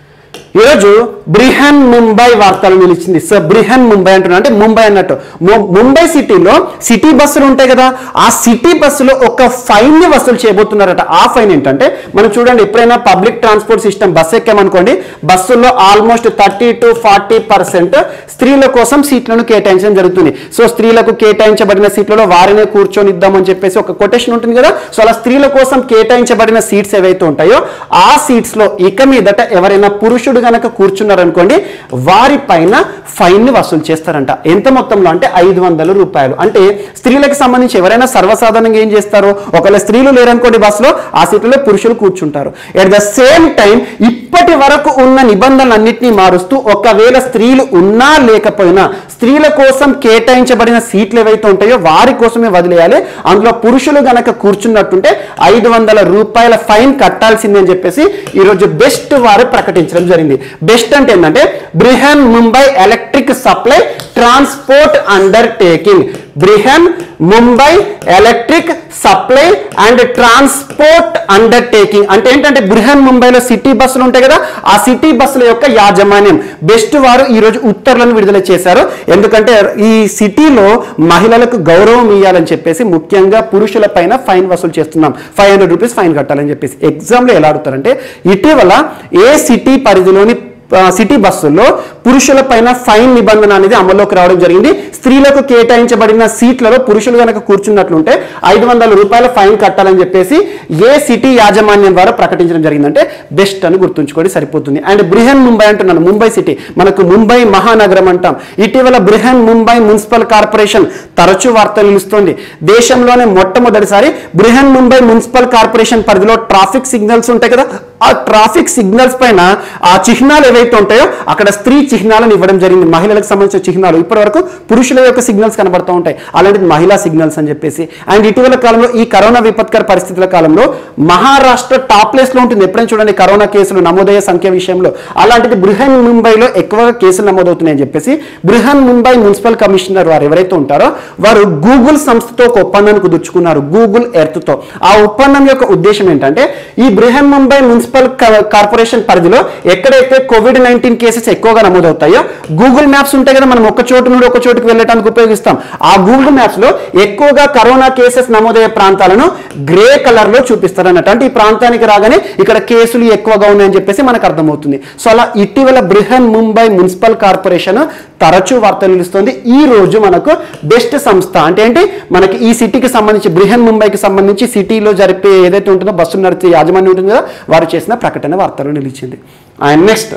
S1: ఈరోజు బ్రిహన్ ముంబై వార్తలు నిలిచింది సో బ్రిహన్ ముంబై అంటున్నా అంటే ముంబై అన్నట్టు ము- ముంబై సిటీలో సిటీ బస్సులు ఉంటాయి కదా ఆ సిటీ బస్సులో ఒక ఫైన్ ని వసూలు చేయబోతున్నారట ఆ ఫైన్ ఏంటంటే మనం చూడండి ఎప్పుడైనా పబ్లిక్ ట్రాన్స్పోర్ట్ సిస్టమ్ బస్ ఎక్కామనుకోండి బస్సుల్లో almost thirty to forty percent స్త్రీల కోసం సీట్లను కేటాయించడం జరుగుతుంది సో స్త్రీలకు కేటాయించబడిన సీట్లలో వారినే కూర్చొనిద్దామని చెప్పేసి ఒక కొటేషన్ ఉంటుంది కదా సో అలా స్త్రీల కోసం కేటాయించబడిన సీట్స్ ఏవైతే ఉంటాయో ఆ సీట్స్ లో ఇక మీదట ఎవరైనా పురుషుడు గనక కూర్చున్నారనుకోండి వారి పైన ఫైన్ ని వసూలు చేస్తారంట ఎంత మొత్తంలో అంటే ఐదు వందల రూపాయలు అంటే స్త్రీలకు సంబంధించి ఎవరైనా సర్వసాధారణంగా ఏం చేస్తారు ఒకవేళ స్త్రీలు లేరనుకోండి బస్సులో ఆ సీట్లలో పురుషులు కూర్చుంటారు ఎట్ ద సేమ్ టైం ఇప్పటి వరకు ఉన్న నిబంధనలన్నింటినీ మారుస్తూ ఒకవేళ స్త్రీలు ఉన్నా లేకపోయినా స్త్రీల కోసం కేటాయించబడిన సీట్లు ఏవైతే ఉంటాయో వారి కోసమే వదిలేయాలి అందులో పురుషులు గనక కూర్చున్నట్టుంటే ఐదు వందల రూపాయల ఫైన్ కట్టాల్సిందే అని చెప్పేసి ఈరోజు బెస్ట్ వారు ప్రకటించడం జరిగింది బెస్ట్ అంటే ఏంటంటే Brihan Mumbai electric supply transport undertaking Brihan Mumbai electric supply and transport undertaking అంటే ఏంటంటే బృహన్ ముంబైలో సిటీ బస్సులు ఉంటాయి కదా ఆ సిటీ బస్సుల యొక్క యాజమాన్యం బెస్ట్ వారు ఈ రోజు ఉత్తర్వులను విడుదల చేశారు ఎందుకంటే ఈ సిటీలో మహిళలకు గౌరవం ఇవ్వాలని చెప్పేసి ముఖ్యంగా పురుషుల పైన ఫైన్ వసూలు చేస్తున్నాం ఫైవ్ హండ్రెడ్ రూపీస్ ఫైన్ కట్టాలని చెప్పేసి ఎగ్జామ్లో ఎలా అడుగుతారంటే ఇటీవల ఏ సిటీ పరిధిలోని ఆ, సిటీ బస్సుల్లో పురుషుల పైన ఫైన్ నిబంధన అనేది అమల్లోకి రావడం జరిగింది స్త్రీలకు కేటాయించబడిన సీట్లలో పురుషులు కనుక కూర్చున్నట్లుంటే ఐదు వందల రూపాయల ఫైన్ కట్టాలని చెప్పేసి ఏ సిటీ యాజమాన్యం ద్వారా ప్రకటించడం జరిగిందంటే బెస్ట్ అని గుర్తుంచుకోండి సరిపోతుంది అండ్ బ్రిహన్ ముంబై అంటున్నాను ముంబై సిటీ మనకు ముంబై మహానగరం అంటాం ఇటీవల బ్రిహన్ ముంబై మున్సిపల్ కార్పొరేషన్ తరచూ వార్తలు నిలుస్తోంది దేశంలోనే మొట్టమొదటిసారి బ్రిహన్ ముంబై మున్సిపల్ కార్పొరేషన్ పరిధిలో ట్రాఫిక్ సిగ్నల్స్ ఉంటాయి కదా ఆ ట్రాఫిక్ సిగ్నల్స్ పైన ఆ చిహ్నాలు ఏవైతే ఉంటాయో అక్కడ స్త్రీ చిహ్నాలను ఇవ్వడం జరిగింది మహిళలకు సంబంధించిన చిహ్నాలు ఇప్పటి వరకు పురుషుల యొక్క సిగ్నల్స్ కనబడుతూ ఉంటాయి అలాంటిది మహిళా సిగ్నల్స్ అని చెప్పేసి అండ్ ఇటీవల కాలంలో ఈ కరోనా విపత్కర పరిస్థితుల కాలంలో మహారాష్ట్ర టాప్ ప్లేస్ లో ఉంటుంది ఎప్పుడైనా చూడండి కరోనా కేసులు నమోదయ్యే సంఖ్య విషయంలో అలాంటిది బృహన్ ముంబైలో ఎక్కువగా కేసులు నమోదవుతున్నాయని చెప్పేసి బృహన్ ముంబై మున్సిపల్ కమిషనర్ వారు ఎవరైతే ఉంటారో వారు గూగుల్ సంస్థతో ఒక ఒప్పందాన్ని కుదుర్చుకున్నారు గూగుల్ ఎర్త్ తో ఆ ఒప్పందం యొక్క ఉద్దేశం ఏంటంటే ఈ బృహన్ ముంబై మున్సిపల్ క- కార్పొరేషన్ పరిధిలో ఎక్కడైతే కోవిడ్ నైన్టీన్ కేసెస్ ఎక్కువగా నమోదవుతాయో గూగుల్ మ్యాప్స్ ఉంటాయి కదా మనం ఒక చోటు నుండి ఒక చోటుకి వెళ్ళడానికి ఉపయోగిస్తాం ఆ గూగుల్ మ్యాప్స్ లో ఎక్కువగా కరోనా కేసెస్ నమోదయ్యే ప్రాంతాలను గ్రే కలర్ లో చూపిస్తారు అన్నట్టు అంటే ఈ ప్రాంతానికి రాగానే ఇక్కడ కేసులు ఎక్కువగా ఉన్నాయని చెప్పేసి మనకు అర్థమవుతుంది సో అలా ఇటీవల బృహన్ ముంబై మున్సిపల్ కార్పొరేషన్ తరచూ వార్తలు నిలుస్తుంది ఈ రోజు మనకు బెస్ట్ సంస్థ అంటే ఏంటి మనకి ఈ సిటీకి సంబంధించి బృహన్ ముంబైకి సంబంధించి సిటీలో జరిపే ఏదైతే ఉంటుందో బస్సులు నడిచే యాజమాన్యం ఉంటుంది కదా వారు చేసిన ప్రకటన వార్తలు నిలిచింది అండ్ నెక్స్ట్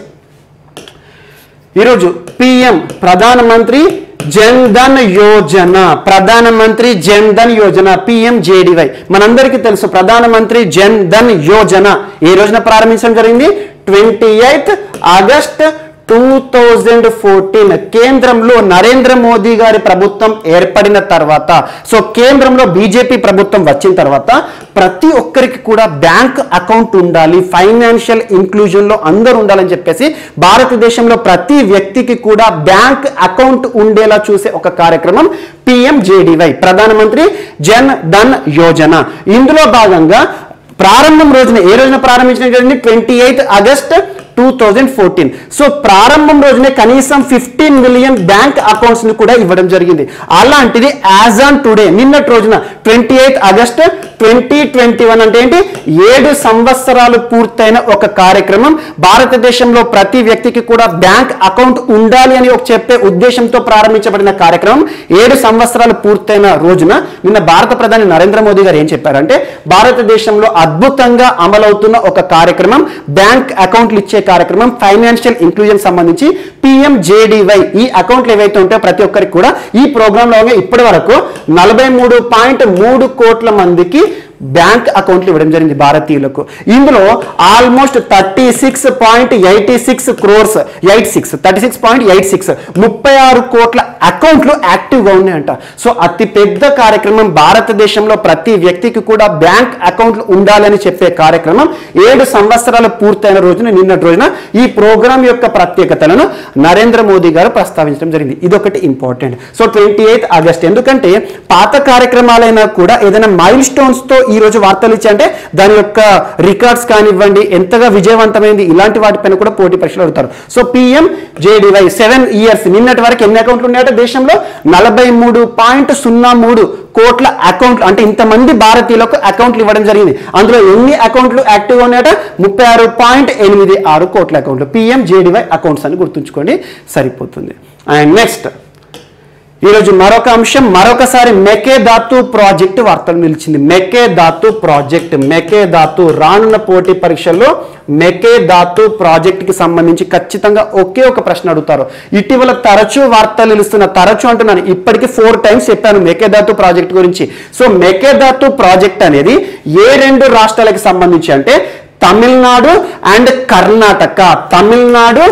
S1: ఈరోజు పిఎం ప్రధానమంత్రి జన్ ధన్ యోజన ప్రధానమంత్రి జన్ ధన్ యోజన పిఎం జేడివై మనందరికీ తెలుసు ప్రధానమంత్రి జన్ ధన్ యోజన ఏ రోజున ప్రారంభించడం జరిగింది twenty eighth August two thousand fourteen కేంద్రంలో నరేంద్ర మోదీ గారి ప్రభుత్వం ఏర్పడిన తర్వాత సో కేంద్రంలో బీజేపీ ప్రభుత్వం వచ్చిన తర్వాత ప్రతి ఒక్కరికి కూడా బ్యాంక్ అకౌంట్ ఉండాలి ఫైనాన్షియల్ ఇంక్లూజన్ లో అందరూ ఉండాలని చెప్పేసి భారతదేశంలో ప్రతి వ్యక్తికి కూడా బ్యాంక్ అకౌంట్ ఉండేలా చూసే ఒక కార్యక్రమం పిఎంజేడివై ప్రధానమంత్రి జన్ ధన్ యోజన ఇందులో భాగంగా ప్రారంభం రోజున ఏ రోజున ప్రారంభించడం జరిగింది twenty eighth August two thousand fourteen so ప్రారంభం రోజునే కనీసం ఫిఫ్టీన్ మిలియన్ బ్యాంక్ అకౌంట్స్ ని కూడా ఇవ్వడం జరిగింది అలాంటిది యాజ్ ఆన్ టుడే నిన్నటి రోజున twenty eighth August twenty twenty one అంటే ఏంటి ఏడు సంవత్సరాలు పూర్తయిన ఒక కార్యక్రమం భారతదేశంలో ప్రతి వ్యక్తికి కూడా బ్యాంక్ అకౌంట్ ఉండాలి అని ఒక చెప్పే ఉద్దేశంతో ప్రారంభించబడిన కార్యక్రమం ఏడు సంవత్సరాలు పూర్తయిన రోజున నిన్న భారత ప్రధాని నరేంద్ర మోదీ గారు ఏం చెప్పారంటే భారతదేశంలో అద్భుతంగా అమలవుతున్న ఒక కార్యక్రమం బ్యాంక్ అకౌంట్లు ఇచ్చే కార్యక్రమం ఫైనాన్షియల్ ఇంక్లూజన్ సంబంధించి పిఎంజేడివై ఈ అకౌంట్లు ఏవైతే ఉంటాయో ప్రతి ఒక్కరికి కూడా ఈ ప్రోగ్రామ్ లో ఇప్పటి వరకు నలభై మూడు పాయింట్ మూడు కోట్ల మందికి బ్యాంక్ అకౌంట్లు ఇవ్వడం జరిగింది భారతీయులకు ఇందులో almost thirty six point eighty six crores eight six thirty six point eight six ముప్పై ఆరు కోట్ల అకౌంట్లు యాక్టివ్గా ఉన్నాయంట సో అతి పెద్ద కార్యక్రమం భారతదేశంలో ప్రతి వ్యక్తికి కూడా బ్యాంక్ అకౌంట్లు ఉండాలని చెప్పే కార్యక్రమం ఏడు సంవత్సరాలు పూర్తయిన రోజున నిన్నటి రోజున ఈ ప్రోగ్రాం యొక్క ప్రత్యేకతలను నరేంద్ర మోదీ గారు ప్రస్తావించడం జరిగింది ఇదొకటి important so twenty eighth August ఎందుకంటే పాత కార్యక్రమాలైనా కూడా ఏదైనా మైల్ స్టోన్స్ తో ఈ రోజు వార్తలు ఇచ్చాయంటే దాని యొక్క రికార్డ్స్ కానివ్వండి ఎంతగా విజయవంతమైంది ఇలాంటి వాటిపైన కూడా పోటీ పరీక్షలు అడుగుతారు so PM JDY seven years నిన్నటి వరకు ఎన్ని అకౌంట్లు ఉన్నాయట దేశంలో నలభై మూడు పాయింట్ సున్నా మూడు కోట్ల అకౌంట్లు అంటే ఇంతమంది భారతీయులకు అకౌంట్లు ఇవ్వడం జరిగింది అందులో ఎన్ని అకౌంట్లు యాక్టివ్ ఉన్నాయట ముప్పై ఆరు పాయింట్ ఎనిమిది ఆరు కోట్ల అకౌంట్లు పిఎం జేడివై అకౌంట్స్ అని గుర్తుంచుకోండి సరిపోతుంది అండ్ నెక్స్ట్ ఈరోజు మరొక అంశం మరొకసారి మెకేదాతు ప్రాజెక్టు వార్తలు నిలిచింది మెకేదాతు ప్రాజెక్ట్ మెకేదాతు రానున్న పోటీ పరీక్షల్లో మెకేదాతు ప్రాజెక్టుకి సంబంధించి ఖచ్చితంగా ఒకే ఒక ప్రశ్న అడుగుతారు ఇటీవల తరచూ వార్తలు నిలుస్తున్న తరచూ అంటున్నాను ఇప్పటికి ఫోర్ టైమ్స్ చెప్పాను మెకేదాతు ప్రాజెక్ట్ గురించి సో మెకేదాతు ప్రాజెక్ట్ అనేది ఏ రెండు రాష్ట్రాలకు సంబంధించి అంటే తమిళనాడు అండ్ కర్ణాటక తమిళనాడు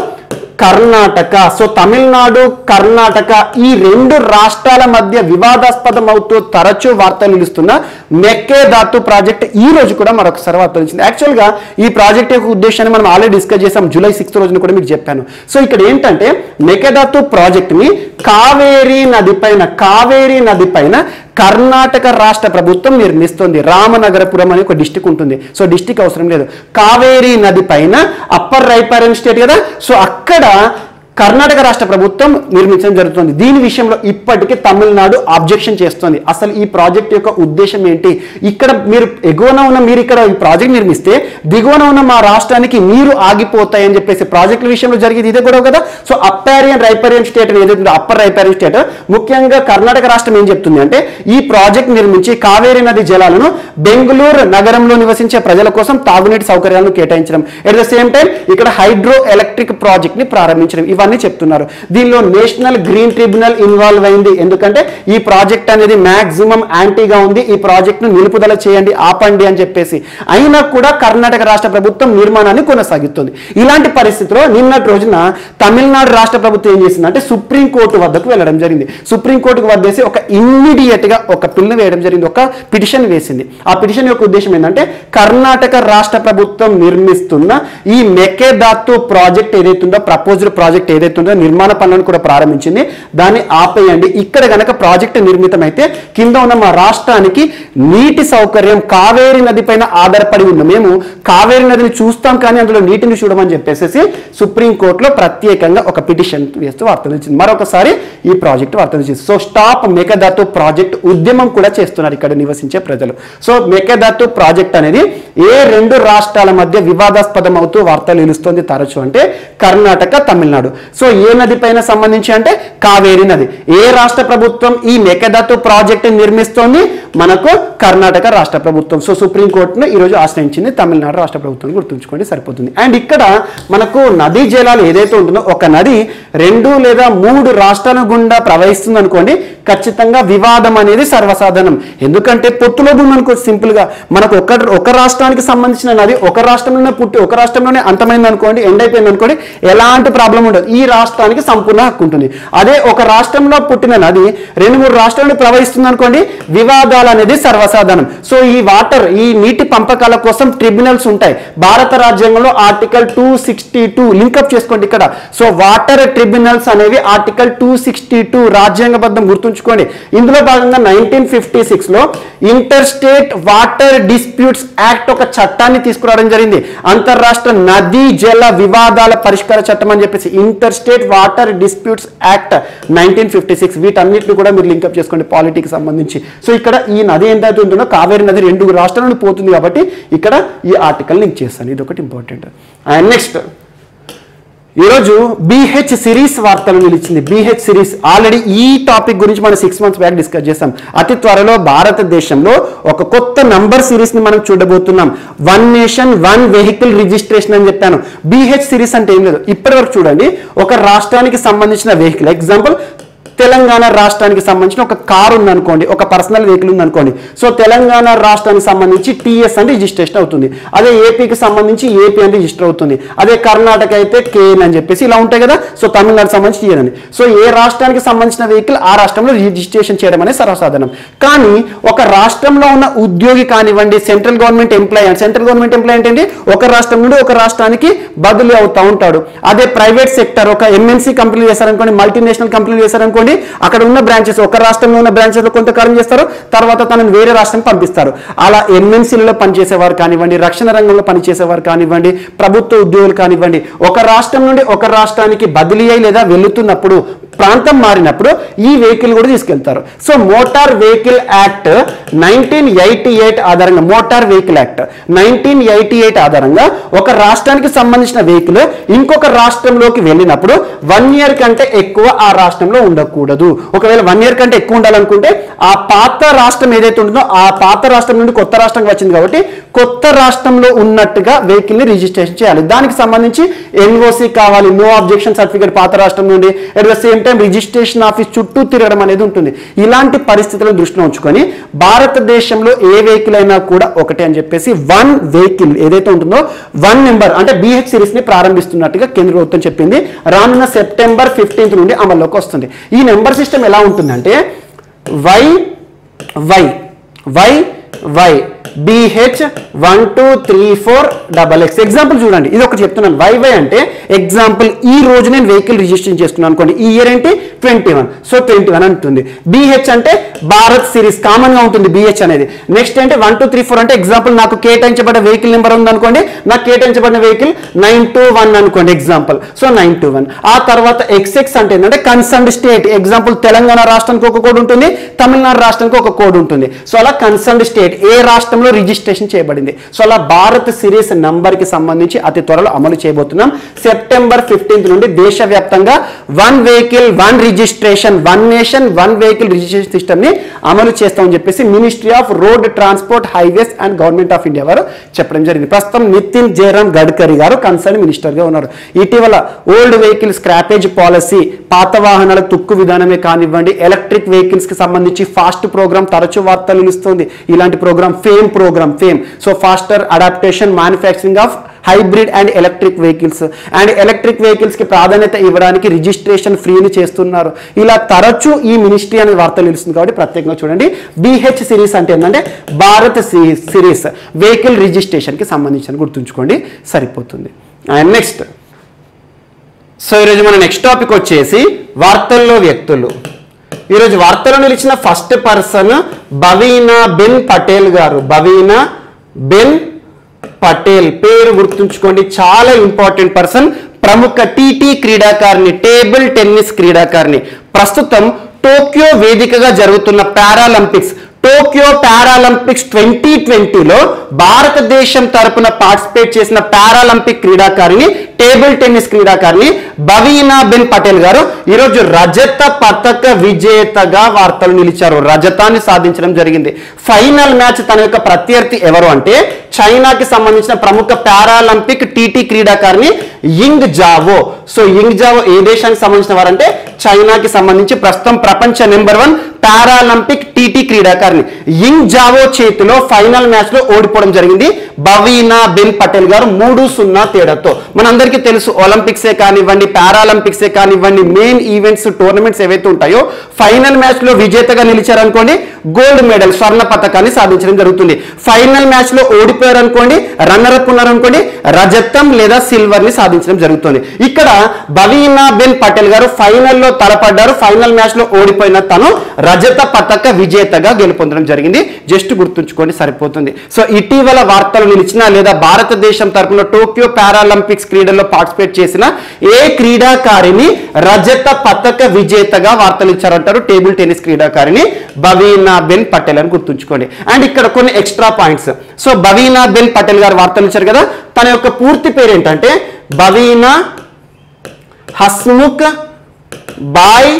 S1: కర్ణాటక సో తమిళనాడు కర్ణాటక ఈ రెండు రాష్ట్రాల మధ్య వివాదాస్పదం అవుతూ తరచూ వార్తలు నిలుస్తున్న మెక్కేదాతు ప్రాజెక్ట్ ఈ రోజు కూడా మరొకసారి వార్తలు వచ్చింది యాక్చువల్గా ఈ ప్రాజెక్ట్ యొక్క ఉద్దేశాన్ని మనం ఆల్రెడీ డిస్కస్ చేసాం జూలై సిక్స్త్ రోజున కూడా మీకు చెప్పాను సో ఇక్కడ ఏంటంటే మెకేదాతు ప్రాజెక్ట్ ని కావేరీ నది పైన కావేరీ నది పైన కర్ణాటక రాష్ట్ర ప్రభుత్వం నిర్మిస్తుంది రామనగరపురం అనే ఒక డిస్టిక్ ఉంటుంది సో డిస్టిక్ అవసరం లేదు కావేరీ నది పైన అప్పర్ రైపారెన్ స్టేట్ కదా సో అక్కడ కర్ణాటక రాష్ట్ర ప్రభుత్వం నిర్మించడం జరుగుతుంది దీని విషయంలో ఇప్పటికీ తమిళనాడు ఆబ్జెక్షన్ చేస్తుంది అసలు ఈ ప్రాజెక్ట్ యొక్క ఉద్దేశం ఏంటి ఇక్కడ మీరు ఎగువన ఉన్న మీరు ఇక్కడ ఈ ప్రాజెక్ట్ నిర్మిస్తే దిగువన ఉన్న మా రాష్ట్రానికి నీరు ఆగిపోతాయి అని చెప్పేసి ప్రాజెక్టుల విషయంలో జరిగేది ఇదే గొడవ కదా సో అప్పారియన్ రైపారియన్ స్టేట్ ఏదైతే అప్పర్ రైపారియన్ స్టేట్ ముఖ్యంగా కర్ణాటక రాష్ట్రం ఏం చెప్తుంది అంటే ఈ ప్రాజెక్ట్ నిర్మించి కావేరీ నది జలాలను బెంగళూరు నగరంలో నివసించే ప్రజల కోసం తాగునీటి సౌకర్యాలను కేటాయించడం ఎట్ ద సేమ్ టైం ఇక్కడ హైడ్రో ఎలక్ట్రిక్ ప్రాజెక్ట్ ని ప్రారంభించడం ఇవన్నీ చెప్తున్నారు దీనిలో నేషనల్ గ్రీన్ ట్రిబ్యునల్ ఇన్వాల్వ్ అయింది ఎందుకంటే ఈ ప్రాజెక్ట్ అనేది మాక్సిమం యాంటీగా ఉంది ఈ ప్రాజెక్ట్ ను నిలుపుదల చేయండి ఆపండి అని చెప్పేసి అయినా కూడా కర్ణాటక రాష్ట్ర ప్రభుత్వం నిర్మాణాన్ని కొనసాగిస్తుంది ఇలాంటి పరిస్థితిలో నిన్నటి రోజున తమిళనాడు రాష్ట్ర ప్రభుత్వం ఏం చేసిందంటే సుప్రీం కోర్టు వద్దకు వెళ్ళడం జరిగింది సుప్రీం కోర్టుకు వద్దేసి ఒక ఇమ్మీడియట్ గా ఒక పిల్లు వేయడం జరిగింది ఒక పిటిషన్ వేసింది ఆ పిటిషన్ యొక్క ఉద్దేశం ఏంటంటే కర్ణాటక రాష్ట్ర ప్రభుత్వం నిర్మిస్తున్న ఈ మెకేదాతు ప్రాజెక్ట్ ఏదైతుందో ప్రపోజ్డ్ ప్రాజెక్ట్ ఏదైతుందో నిర్మాణ పనులను కూడా ప్రారంభించింది దాన్ని ఆపేయండి ఇక్కడ గనక ప్రాజెక్ట్ నిర్మితమైతే కింద ఉన్న మా రాష్ట్రానికి నీటి సౌకర్యం కావేరి నది పైన ఆధారపడి ఉంది మేము కావేరి నదిని చూస్తాం కానీ అందులో నీటిని చూడమని చెప్పేసి సుప్రీం కోర్టులో ప్రత్యేకంగా ఒక పిటిషన్ వేస్తూ వార్తలు ఇచ్చింది మరొకసారి ఈ ప్రాజెక్ట్ వార్తలు ఇచ్చింది సో స్టాప్ మెకదాతు ప్రాజెక్ట్ ఉద్యమం కూడా చేస్తున్నారు ఇక్కడ నివసించే ప్రజలు సో మెకదాతు ప్రాజెక్ట్ అనేది ఏ రెండు రాష్ట్రాల మధ్య వివాదాస్పదం అవుతూ వార్తలు నిలుస్తుంది తరచు అంటే కర్ణాటక తమిళనాడు సో ఏ నది పైన సంబంధించి అంటే కావేరి నది ఏ రాష్ట్ర ప్రభుత్వం ఈ మెకదాతు ప్రాజెక్ట్ నిర్మిస్తోంది మనకు కర్ణాటక రాష్ట్ర ప్రభుత్వం సో సుప్రీం కోర్టును ఈరోజు ఆశ్రయించింది తమిళనాడు రాష్ట్ర ప్రభుత్వం గుర్తుంచుకోండి సరిపోతుంది అండ్ ఇక్కడ మనకు నదీ జలాలు ఏదైతే ఉంటుందో ఒక నది రెండు లేదా మూడు రాష్ట్రాల గుండా ప్రవహిస్తుంది అనుకోండి ఖచ్చితంగా వివాదం అనేది సర్వసాధారణం ఎందుకంటే పొత్తులో ఉందనుకో సింపుల్ గా మనకు ఒక ఒక రాష్ట్రానికి సంబంధించిన నది ఒక రాష్ట్రంలోనే పుట్టి ఒక రాష్ట్రంలోనే అంతమైంది అనుకోండి ఎండ్ అయిపోయింది అనుకోండి ఎలాంటి ప్రాబ్లం ఉండదు ఈ రాష్ట్రానికి సంపూర్ణ హక్కు ఉంటుంది అదే ఒక రాష్ట్రంలో పుట్టిన నది రెండు మూడు రాష్ట్రాలను ప్రవహిస్తుంది అనుకోండి వివాదాలు అనేది సర్వసాధారణం సో ఈ వాటర్ ఈ నీటి పంపకాల కోసం ట్రిబ్యునల్స్ ఉంటాయి భారత రాజ్యాంగంలో article two sixty two link up చేసుకోండి ఇక్కడ సో వాటర్ ట్రిబ్యునల్స్ అనేవి ఆర్టికల్ టూ సిక్స్టీ టూ రాజ్యాంగబద్ధం గుర్తుంచుకోండి ఇందులో భాగంగా నైన్టీన్ ఫిఫ్టీ సిక్స్ లో inter state water disputes act ఒక చట్టాన్ని తీసుకురావడం జరిగింది అంతర్రాష్ట్ర నదీ జల వివాదాల పరిష్కార చట్టం అని చెప్పేసి inter state water disputes act nineteen fifty six వీటన్నిటిని కూడా మీరు లింకప్ చేసుకోండి పాలిటీకి సంబంధించి సో ఇక్కడ ఈ నది ఎంతైతే ఉంటుందో కావేరి నది రెండు రాష్ట్రాల నుండి పోతుంది కాబట్టి ఇక్కడ ఈ ఆర్టికల్ లింక్ చేస్తాను ఇది ఒకటి ఇంపార్టెంట్ అండ్ నెక్స్ట్ ఈరోజు బీహెచ్ సిరీస్ వార్తలు నిలిచింది బీహెచ్ సిరీస్ ఆల్రెడీ ఈ టాపిక్ గురించి మనం సిక్స్ మంత్స్ బ్యాక్ డిస్కస్ చేస్తాం అతి త్వరలో భారతదేశంలో ఒక కొత్త నంబర్ సిరీస్ ని మనం చూడబోతున్నాం one nation one vehicle registration అని చెప్పాను బీహెచ్ సిరీస్ అంటే ఏం లేదు ఇప్పటి వరకు చూడండి ఒక రాష్ట్రానికి సంబంధించిన వెహికల్ ఎగ్జాంపుల్ తెలంగాణ రాష్ట్రానికి సంబంధించిన ఒక కారు ఉందనుకోండి ఒక పర్సనల్ వెహికల్ ఉందనుకోండి సో తెలంగాణ రాష్ట్రానికి సంబంధించి టీఎస్ అని రిజిస్ట్రేషన్ అవుతుంది అదే ఏపీకి సంబంధించి ఏపీ అని రిజిస్టర్ అవుతుంది అదే కర్ణాటక అయితే కేఎన్ అని చెప్పేసి ఇలా ఉంటాయి కదా సో తమిళనాడు సంబంధించి టీఎన్ అని సో ఏ రాష్ట్రానికి సంబంధించిన వెహికల్ ఆ రాష్ట్రంలో రిజిస్ట్రేషన్ చేయడం అనేది సర్వసాధారణం కానీ ఒక రాష్ట్రంలో ఉన్న ఉద్యోగి కానివ్వండి central government employee central government employee ఏంటంటే ఒక రాష్ట్రం నుండి ఒక రాష్ట్రానికి బదిలీ అవుతా ఉంటాడు అదే ప్రైవేట్ సెక్టర్ ఒక ఎంఎన్సీ కంపెనీలు చేశారనుకోండి మల్టీనేషనల్ కంపెనీలు చేశారనుకోండి అక్కడ ఉన్న బ్రాంచెస్ ఒక రాష్ట్రంలో ఉన్న బ్రాంచెస్ లో కొంతకాలం చేస్తారు తర్వాత తనని వేరే రాష్ట్రానికి పంపిస్తారు అలా ఎంఎన్సీలలో పనిచేసేవారు కానివ్వండి రక్షణ రంగంలో పనిచేసేవారు కానివ్వండి ప్రభుత్వ ఉద్యోగులు కానివ్వండి ఒక రాష్ట్రం నుండి ఒక రాష్ట్రానికి బదిలీ అయి లేదా వెళుతున్నప్పుడు ప్రాంతం మారినప్పుడు ఈ వెహికల్ కూడా తీసుకెళ్తారు so motor vehicle act nineteen eighty eight ఆధారంగా motor vehicle act nineteen eighty eight ఆధారంగా ఒక రాష్ట్రానికి సంబంధించిన వెహికల్ ఇంకొక రాష్ట్రంలోకి వెళ్ళినప్పుడు వన్ ఇయర్ కంటే ఎక్కువ ఆ రాష్ట్రంలో ఉండకూడదు ఒకవేళ వన్ ఇయర్ కంటే ఎక్కువ ఉండాలనుకుంటే ఆ పాత రాష్ట్రం ఏదైతే ఉంటుందో ఆ పాత రాష్ట్రం నుండి కొత్త రాష్ట్రంకి వచ్చింది కాబట్టి కొత్త రాష్ట్రంలో ఉన్నట్టుగా వెహికల్ ని రిజిస్ట్రేషన్ చేయాలి దానికి సంబంధించి ఎన్ఓసి కావాలి నో అబ్జెక్షన్ సర్టిఫికేట్ పాత రాష్ట్రం నుండి at the same time registration office చుట్టూ తిరగడం అనేది ఉంటుంది ఇలాంటి పరిస్థితులను దృష్టిలో ఉంచుకొని భారతదేశంలో ఏ వెహికల్ అయినా కూడా ఒకటే అని చెప్పేసి వన్ వెహికల్ ఏదైతే ఉంటుందో వన్ నెంబర్ అంటే బిహెచ్ సిరీస్ ని ప్రారంభిస్తున్నట్టుగా కేంద్ర ప్రభుత్వం చెప్పింది రానున్న సెప్టెంబర్ ఫిఫ్టీన్త్ నుండి అమల్లోకి వస్తుంది ఈ నెంబర్ సిస్టమ్ ఎలా ఉంటుందంటే Y Y Y Y BH one two three four double X example చూడండి ఇది ఒకటి చెప్తున్నాను వై వై అంటే ఎగ్జాంపుల్ ఈ రోజు నేను వెహికల్ రిజిస్ట్రేషన్ చేసుకున్నాను అనుకోండి ఈ ఇయర్ ఏంటి twenty one so twenty one అంటుంది బిహెచ్ అంటే భారత్ సిరీస్ కామన్ గా ఉంటుంది బిహెచ్ అనేది నెక్స్ట్ అంటే వన్ టూ త్రీ ఫోర్ అంటే ఎగ్జాంపుల్ నాకు కేటాయించబడ్డ వెహికల్ నెంబర్ ఉంది అనుకోండి నాకు కేటాయించబడిన వెహికల్ నైన్ టూ వన్ అనుకోండి example so nine two one ఆ తర్వాత ఎక్స్ఎక్స్ అంటే ఏంటంటే కన్సర్న్ స్టేట్ ఎగ్జాంపుల్ తెలంగాణ రాష్ట్రానికి ఒక కోడ్ ఉంటుంది తమిళనాడు రాష్ట్రానికి ఒక కోడ్ ఉంటుంది సో అలా కన్సర్న్ స్టేట్ ఏ రాష్ట్రంలో రిజిస్ట్రేషన్ చేయబడింది సో అలా భారత్ సిరీస్ నంబర్ కి సంబంధించి అతి త్వరలో అమలు చేయబోతున్నాం సెప్టెంబర్ ఫిఫ్టీన్త్ నుండి దేశవ్యాప్తంగా one vehicle one registration one nation one vehicle registration system ని అమలు చేస్తామని చెప్పేసి ministry of road transport highways and government of India వారు చెప్పడం జరిగింది ప్రస్తుతం నితిన్ జయరామ్ గడ్కరీ గారు కన్సర్న్ మినిస్టర్ గా ఉన్నారు ఇటీవల ఓల్డ్ వెహికల్ స్క్రాపేజ్ పాలసీ పాత వాహనాల తుక్కు విధానమే కానివ్వండి ఎలక్ట్రిక్ వెహికల్స్ కి సంబంధించి ఫాస్ట్ ప్రోగ్రామ్ తరచూ వార్తలు నిలుస్తుంది ఇలాంటి program fame program fame so faster adaptation manufacturing of hybrid and electric vehicles and electric vehicles కి ప్రాధాన్యత ఇవ్వడానికి రిజిస్ట్రేషన్ ఫ్రీని చేస్తున్నారు ఇలా తరచూ ఈ మినిస్ట్రీ అనే వార్త నిలుస్తుంది కాబట్టి ప్రత్యేకంగా చూడండి బిహెచ్ సిరీస్ అంటే ఏంటంటే భారత్ సిరీస్ వెహికల్ రిజిస్ట్రేషన్ కి సంబంధించిన గుర్తుంచుకోండి సరిపోతుంది అండ్ నెక్స్ట్ సో ఈరోజు మన నెక్స్ట్ టాపిక్ వచ్చేసి వార్తల్లో వ్యక్తులు ఈరోజు వార్తలో నిలిచిన ఫస్ట్ పర్సన్ బవీనా బెన్ పటేల్ గారు బవీనా బెన్ పటేల్ పేరు గుర్తుంచుకోండి చాలా ఇంపార్టెంట్ పర్సన్ ప్రముఖ టీటీ క్రీడాకారిణి టేబుల్ టెన్నిస్ క్రీడాకారిణి ప్రస్తుతం టోక్యో వేదికగా జరుగుతున్న పారాలింపిక్స్ టోక్యో పారాలింపిక్స్ ట్వంటీ ట్వంటీలో భారతదేశం తరపున పార్టిసిపేట్ చేసిన పారాలింపిక్ క్రీడాకారిణి టేబుల్ టెన్నిస్ క్రీడాకారిణి బవీనా బెన్ పటేల్ గారు ఈరోజు రజత పతక విజేతగా వార్తలు నిలిచారు రజతాన్ని సాధించడం జరిగింది ఫైనల్ మ్యాచ్ తన యొక్క ప్రత్యర్థి ఎవరు అంటే చైనాకి సంబంధించిన ప్రముఖ పారాలింపిక్ టీటీ క్రీడాకారిణి Ying Zhou so Ying Zhou ఏ దేశానికి సంబంధించిన వారంటే చైనాకి సంబంధించి ప్రస్తుతం ప్రపంచ నెంబర్ వన్ పారాలింపిక్ టీటీ క్రీడాకారిణి యింగ్ జావో చేతిలో ఫైనల్ మ్యాచ్ లో ఓడిపోవడం జరిగింది బవీనా బెన్ పటేల్ గారు మూడు సున్నా తేడాతో మనందరికీ తెలుసు ఒలింపిక్సే కానివ్వండి పారాలింపిక్సే కానివ్వండి మెయిన్ ఈవెంట్స్ టోర్నమెంట్స్ ఏవైతే ఉంటాయో ఫైనల్ మ్యాచ్ లో విజేతగా నిలిచారనుకోండి గోల్డ్ మెడల్ స్వర్ణ పథకాన్ని సాధించడం జరుగుతుంది ఫైనల్ మ్యాచ్ లో ఓడిపోయారు అనుకోండి రన్నర్ అప్ ఉన్నారనుకోండి రజతం లేదా సిల్వర్ ని సాధించడం జరుగుతుంది ఇక్కడ బవీనా బెన్ పటేల్ గారు ఫైనల్లో తలపడ్డారు ఫైనల్ మ్యాచ్ లో ఓడిపోయిన తను రజత పతక విజేతగా గెలుపొందడం జరిగింది జస్ట్ గుర్తుంచుకోండి సరిపోతుంది సో ఇటీవల వార్తలు నిలిచిన లేదా భారతదేశం తరపున టోక్యో పారాలింపిక్స్ క్రీడల్లో పార్టిసిపేట్ చేసిన ఏ క్రీడాకారిని రజత పతక విజేతగా వార్తలు ఇచ్చారంటారు టేబుల్ టెన్నిస్ క్రీడాకారిని బవీనా బెన్ పటేల్ అని గుర్తుంచుకోండి అండ్ ఇక్కడ కొన్ని extra points so Bhavina ben Patel గారు వార్తలు ఇచ్చారు కదా తన యొక్క పూర్తి పేరు ఏంటంటే బవీనా హస్ముఖ్ బాయ్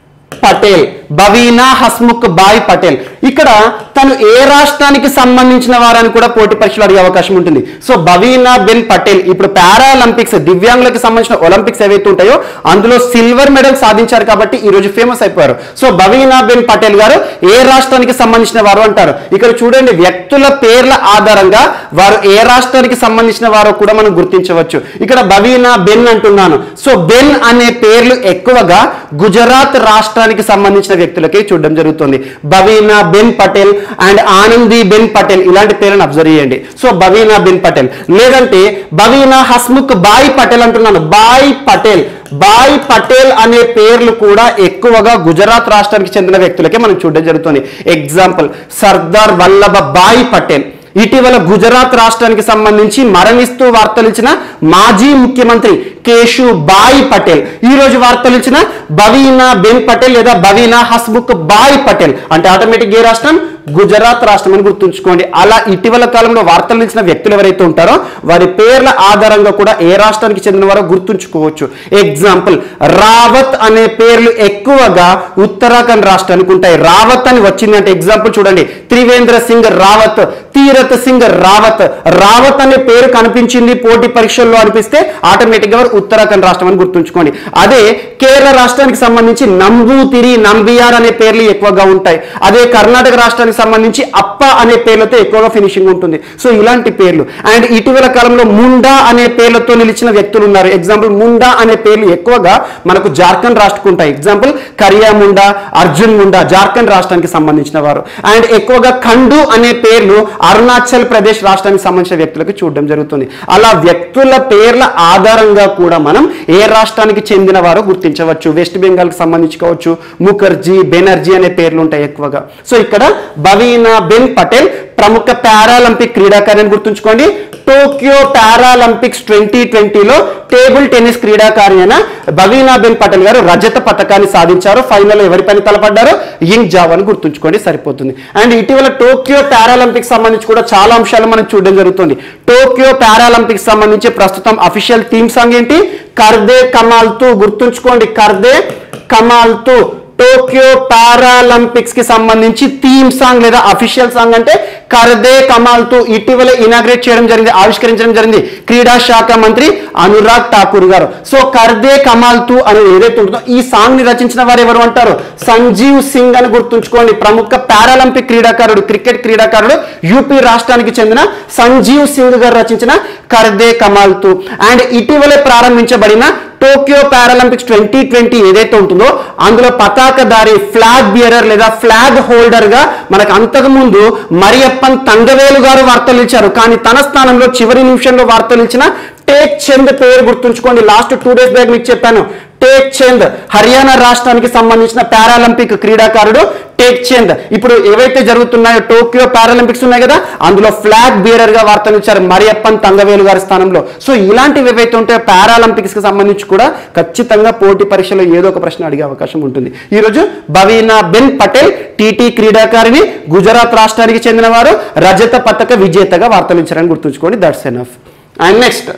S1: పటేల్ బవీనా హస్ముఖ్ బాయ్ పటేల్ ఇక్కడ తను ఏ రాష్ట్రానికి సంబంధించిన వారని కూడా పోటీ పరీక్షలు అడిగే అవకాశం ఉంటుంది సో బవీనా బెన్ పటేల్ ఇప్పుడు పారాలింపిక్స్ దివ్యాంగులకు సంబంధించిన ఒలింపిక్స్ ఏవైతే ఉంటాయో అందులో సిల్వర్ మెడల్ సాధించారు కాబట్టి ఈ రోజు ఫేమస్ అయిపోయారు సో బవీనా బెన్ పటేల్ గారు ఏ రాష్ట్రానికి సంబంధించిన వారు అంటారు ఇక్కడ చూడండి వ్యక్తుల పేర్ల ఆధారంగా వారు ఏ రాష్ట్రానికి సంబంధించిన వారో కూడా మనం గుర్తించవచ్చు ఇక్కడ బవీనా బెన్ అంటున్నాను సో బెన్ అనే పేర్లు ఎక్కువగా గుజరాత్ రాష్ట్రానికి సంబంధించిన వ్యక్తులకే చూడడం జరుగుతుంది బవీనా బెన్ పటేల్ అండ్ ఆనంది బెన్ పటేల్ ఇలాంటి పేర్లను అబ్జర్వ్ చేయండి సో బవీనా బెన్ పటేల్ లేదంటే బవీనా హస్ముఖ్ బాయ్ పటేల్ అంటున్నాను బాయ్ పటేల్ బాయ్ పటేల్ అనే పేర్లు కూడా ఎక్కువగా గుజరాత్ రాష్ట్రానికి చెందిన వ్యక్తులకే మనం చూడడం జరుగుతుంది ఎగ్జాంపుల్ సర్దార్ వల్లభ బాయ్ పటేల్ ఇటీవల గుజరాత్ రాష్ట్రానికి సంబంధించి మరణిస్తూ వార్తలు ఇచ్చిన మాజీ ముఖ్యమంత్రి కేశు బాయ్ పటేల్ ఈ రోజు వార్తలు ఇచ్చిన బవీనా బెన్ పటేల్ లేదా బవీనా హస్బుక్ బాయ్ పటేల్ అంటే ఆటోమేటిక్ ఏ రాష్ట్రం గుజరాత్ రాష్ట్రం అని గుర్తుంచుకోండి అలా ఇటీవల కాలంలో వార్తలు ఇచ్చిన వ్యక్తులు ఎవరైతే ఉంటారో వారి పేర్ల ఆధారంగా కూడా ఏ రాష్ట్రానికి చెందిన వారో గుర్తుంచుకోవచ్చు ఎగ్జాంపుల్ రావత్ అనే పేర్లు ఎక్కువగా ఉత్తరాఖండ్ రాష్ట్రానికి ఉంటాయి రావత్ అని వచ్చింది అంటే ఎగ్జాంపుల్ చూడండి త్రివేంద్ర సింగ్ రావత్ తీరత్ సింగ్ రావత్ రావత్ అనే పేరు కనిపించింది పోటీ పరీక్షల్లో అనిపిస్తే ఆటోమేటిక్ గా వారు ఉత్తరాఖండ్ రాష్ట్రం అని గుర్తుంచుకోండి అదే కేరళ రాష్ట్రానికి సంబంధించి నంబూతిరి నంబియార్ అనే పేర్లు ఎక్కువగా ఉంటాయి అదే కర్ణాటక రాష్ట్రానికి సంబంధించి అప్ప అనే పేర్లతో ఎక్కువగా ఫినిషింగ్ ఉంటుంది సో ఇలాంటి పేర్లు అండ్ ఇటీవల కాలంలో ముండా అనే పేర్లతో నిలిచిన వ్యక్తులు ఉన్నారు ఎగ్జాంపుల్ ముండా అనే పేర్లు ఎక్కువగా మనకు జార్ఖండ్ రాష్ట్రకు ఉంటాయి ఎగ్జాంపుల్ కరియా ముండా అర్జున్ ముండా జార్ఖండ్ రాష్ట్రానికి సంబంధించిన వారు అండ్ ఎక్కువగా ఖండు అనే పేర్లు అరుణాచల్ ప్రదేశ్ రాష్ట్రానికి సంబంధించిన వ్యక్తులకు చూడడం జరుగుతుంది అలా వ్యక్తుల పేర్ల ఆధారంగా కూడా మనం ఏ రాష్ట్రానికి చెందిన వారో గుర్తించవచ్చు వెస్ట్ బెంగాల్కి సంబంధించి కావచ్చు ముఖర్జీ బెనర్జీ అనే పేర్లు ఉంటాయి ఎక్కువగా సో ఇక్కడ బవీనా బెన్ పటేల్ ప్రముఖ పారాలింపిక్ క్రీడాకారిని గుర్తుంచుకోండి టోక్యో పారాలింపిక్స్ ట్వంటీ ట్వంటీలో టేబుల్ టెన్నిస్ క్రీడాకారి అయిన బవీనా బెన్ పటేల్ గారు రజత పథకాన్ని సాధించారు ఫైనల్ ఎవరిపైన తలపడ్డారు యింగ్ జావ్ అని గుర్తుంచుకోండి సరిపోతుంది అండ్ ఇటీవల టోక్యో పారాలింపిక్స్ సంబంధించి కూడా చాలా అంశాలు మనం చూడడం జరుగుతుంది టోక్యో పారాలింపిక్స్ సంబంధించి ప్రస్తుతం అఫీషియల్ థీమ్ సాంగ్ ఏంటి కర్దే కమాల్తూ గుర్తుంచుకోండి కర్దే కమాల్తూ టోక్యో పారాలింపిక్స్ కి సంబంధించి థీమ్ సాంగ్ లేదా అఫీషియల్ సాంగ్ అంటే కర్దే కమాల్తో ఇటీవల ఇనాగ్రేట్ చేయడం జరిగింది ఆవిష్కరించడం జరిగింది క్రీడా శాఖ మంత్రి అనురాగ్ ఠాకూర్ గారు సో కర్దే కమాల్తూ అనేది ఏదైతే ఉంటుందో ఈ సాంగ్ ని రచించిన వారు ఎవరు అంటారు సంజీవ్ సింగ్ అని గుర్తుంచుకోండి ప్రముఖ పారాలింపిక్ క్రీడాకారుడు క్రికెట్ క్రీడాకారుడు యూపీ రాష్ట్రానికి చెందిన సంజీవ్ సింగ్ గారు రచించిన కర్దే కమాల్తూ అండ్ ఇటీవలే ప్రారంభించబడిన టోక్యో పారాలింపిక్స్ ట్వంటీ ట్వంటీ ఏదైతే ఉంటుందో అందులో పతాకధారి ఫ్లాగ్ బియరర్ లేదా ఫ్లాగ్ హోల్డర్ గా మనకు అంతకు ముందు మరియప్పన్ తంగవేలు గారు వార్తలు ఇచ్చారు కానీ తన స్థానంలో చివరి నిమిషంలో వార్తలు ఇచ్చిన టేక్ చంద్ పేరు గుర్తుంచుకోండి లాస్ట్ టూ డేస్ బ్యాక్ మీకు చెప్పాను టేక్ చంద్ హర్యానా రాష్ట్రానికి సంబంధించిన పారాలింపిక్ క్రీడాకారుడు టేక్ చంద్ ఇప్పుడు ఏవైతే జరుగుతున్నాయో టోక్యో పారాలింపిక్స్ ఉన్నాయి కదా అందులో ఫ్లాగ్ బీరర్ గా వార్తలు ఇచ్చారు మరియప్పన్ తంగవేలు గారి స్థానంలో సో ఇలాంటివి ఏవైతే ఉంటాయో పారాలింపిక్స్ కి సంబంధించి కూడా ఖచ్చితంగా పోటీ పరీక్షలో ఏదో ఒక ప్రశ్న అడిగే అవకాశం ఉంటుంది ఈ రోజు బవీనా బెన్ పటేల్ టీటీ క్రీడాకారిణి గుజరాత్ రాష్ట్రానికి చెందిన వారు రజత పథక విజేతగా వార్తలు ఇచ్చారని గుర్తుంచుకోండి దట్స్ ఎనఫ్ అండ్ నెక్స్ట్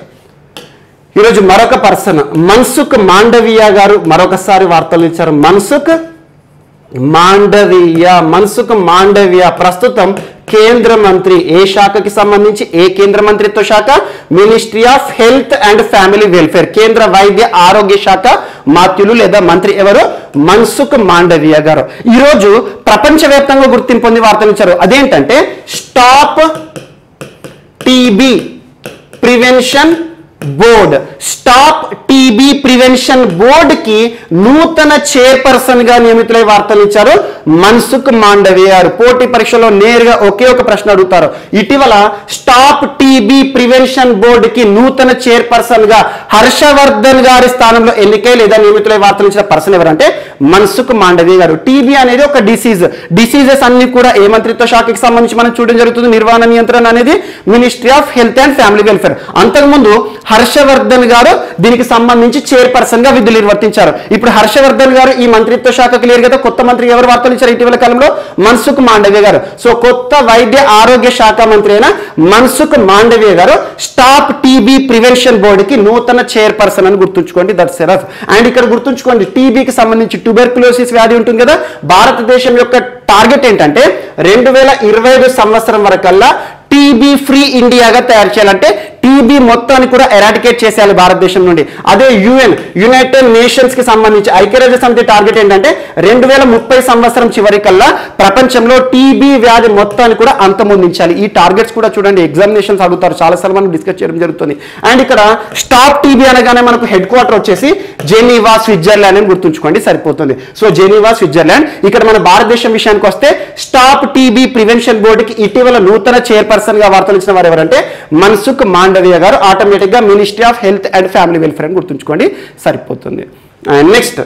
S1: ఈరోజు మరొక పర్సన్ మన్సుఖ్ మాండవియా గారు మరొకసారి వార్తలు ఇచ్చారు మన్సుఖ్ మాండవీయ మన్సుఖ్ మాండవీయ ప్రస్తుతం కేంద్ర మంత్రి ఏ శాఖకి సంబంధించి ఏ కేంద్ర మంత్రిత్వ శాఖ ministry of health and family welfare కేంద్ర వైద్య ఆరోగ్య శాఖ మాత్యులు లేదా మంత్రి ఎవరు మన్సుఖ్ మాండవీయ గారు ఈరోజు ప్రపంచవ్యాప్తంగా గుర్తింపు పొంది వార్తలు ఇచ్చారు అదేంటంటే stop TB prevention board stop TB prevention board కి నూతన చైర్పర్సన్ గా నియమితులై వార్తలు ఇచ్చారు మన్సుఖ్ మాండవే గారు పోటీ పరీక్షలో నేరుగా ఒకే ఒక ప్రశ్న అడుగుతారు ఇటీవల స్టాప్ టీబీ ప్రివెన్షన్ బోర్డ్ కి నూతన చైర్పర్సన్ గా హర్షవర్ధన్ గారి స్థానంలో ఎన్నికై లేదా నియమితులై వార్తలు ఇచ్చిన పర్సన్ ఎవరంటే మన్సుఖ్ మాండవే గారు టీబీ అనేది ఒక డిసీజ్ డిసీజెస్ అన్ని కూడా ఏ మంత్రిత్వ శాఖకి సంబంధించి మనం చూడడం జరుగుతుంది నిర్వహణ నియంత్రణ అనేది ministry of health and family welfare అంతకుముందు హర్షవర్ధన్ గారు దీనికి సంబంధించి చైర్పర్సన్ గా విధులు నిర్వర్తించారు ఇప్పుడు హర్షవర్ధన్ గారు ఈ మంత్రిత్వ శాఖకు లేరు కదా కొత్త మంత్రి ఎవరు వార్తలు ఇచ్చారు ఇటీవల కాలంలో మన్సుఖ్ మాండవ్య గారు సో కొత్త వైద్య ఆరోగ్య శాఖ మంత్రి అయిన మన్సుఖ్ మాండవ్య గారు స్టాప్ టీబీ ప్రివెన్షన్ బోర్డుకి నూతన చైర్పర్సన్ అని గుర్తుంచుకోండి దట్ సెరఫ్ అండ్ ఇక్కడ గుర్తుంచుకోండి టీబీకి సంబంధించి ట్యూబెర్కులోసిస్ వ్యాధి ఉంటుంది కదా భారతదేశం యొక్క టార్గెట్ ఏంటంటే రెండు వేల ఇరవై ఐదు సంవత్సరం వరకల్లా టీబీ ఫ్రీ ఇండియాగా తయారు చేయాలంటే టీబీ మొత్తాన్ని కూడా ఎరాడికేట్ చేసేయాలి భారతదేశం నుండి అదే యుఎన్ యునైటెడ్ నేషన్స్ కి సంబంధించి ఐక్యరాజ్య సమితి టార్గెట్ ఏంటంటే రెండు వేల ముప్పై సంవత్సరం చివరికల్లా ప్రపంచంలో టీబీ వ్యాధి మొత్తాన్ని కూడా అంతమొందించాలి ఈ టార్గెట్స్ కూడా చూడండి ఎగ్జామినేషన్స్ అడుగుతారు చాలాసార్లు మనం డిస్కస్ చేయడం జరుగుతుంది అండ్ ఇక్కడ స్టాప్ టీబీ అనగానే మనకు హెడ్ క్వార్టర్ వచ్చేసి జెనీవా స్విట్జర్లాండ్ అని గుర్తుంచుకోండి సరిపోతుంది సో జెనీవా స్విట్జర్లాండ్ ఇక్కడ మన భారతదేశం విషయానికి వస్తే స్టాప్ టీబీ ప్రివెన్షన్ బోర్డుకి ఇటీవల నూతన చైర్పర్సన్ గా వార్తలు ఇచ్చిన వారు ఎవరంటే మన్సుఖ్ మాండవీయ గారు ఆటోమేటిక్ గా ministry of health and family welfare అని గుర్తుంచుకోండి సరిపోతుంది నెక్స్ట్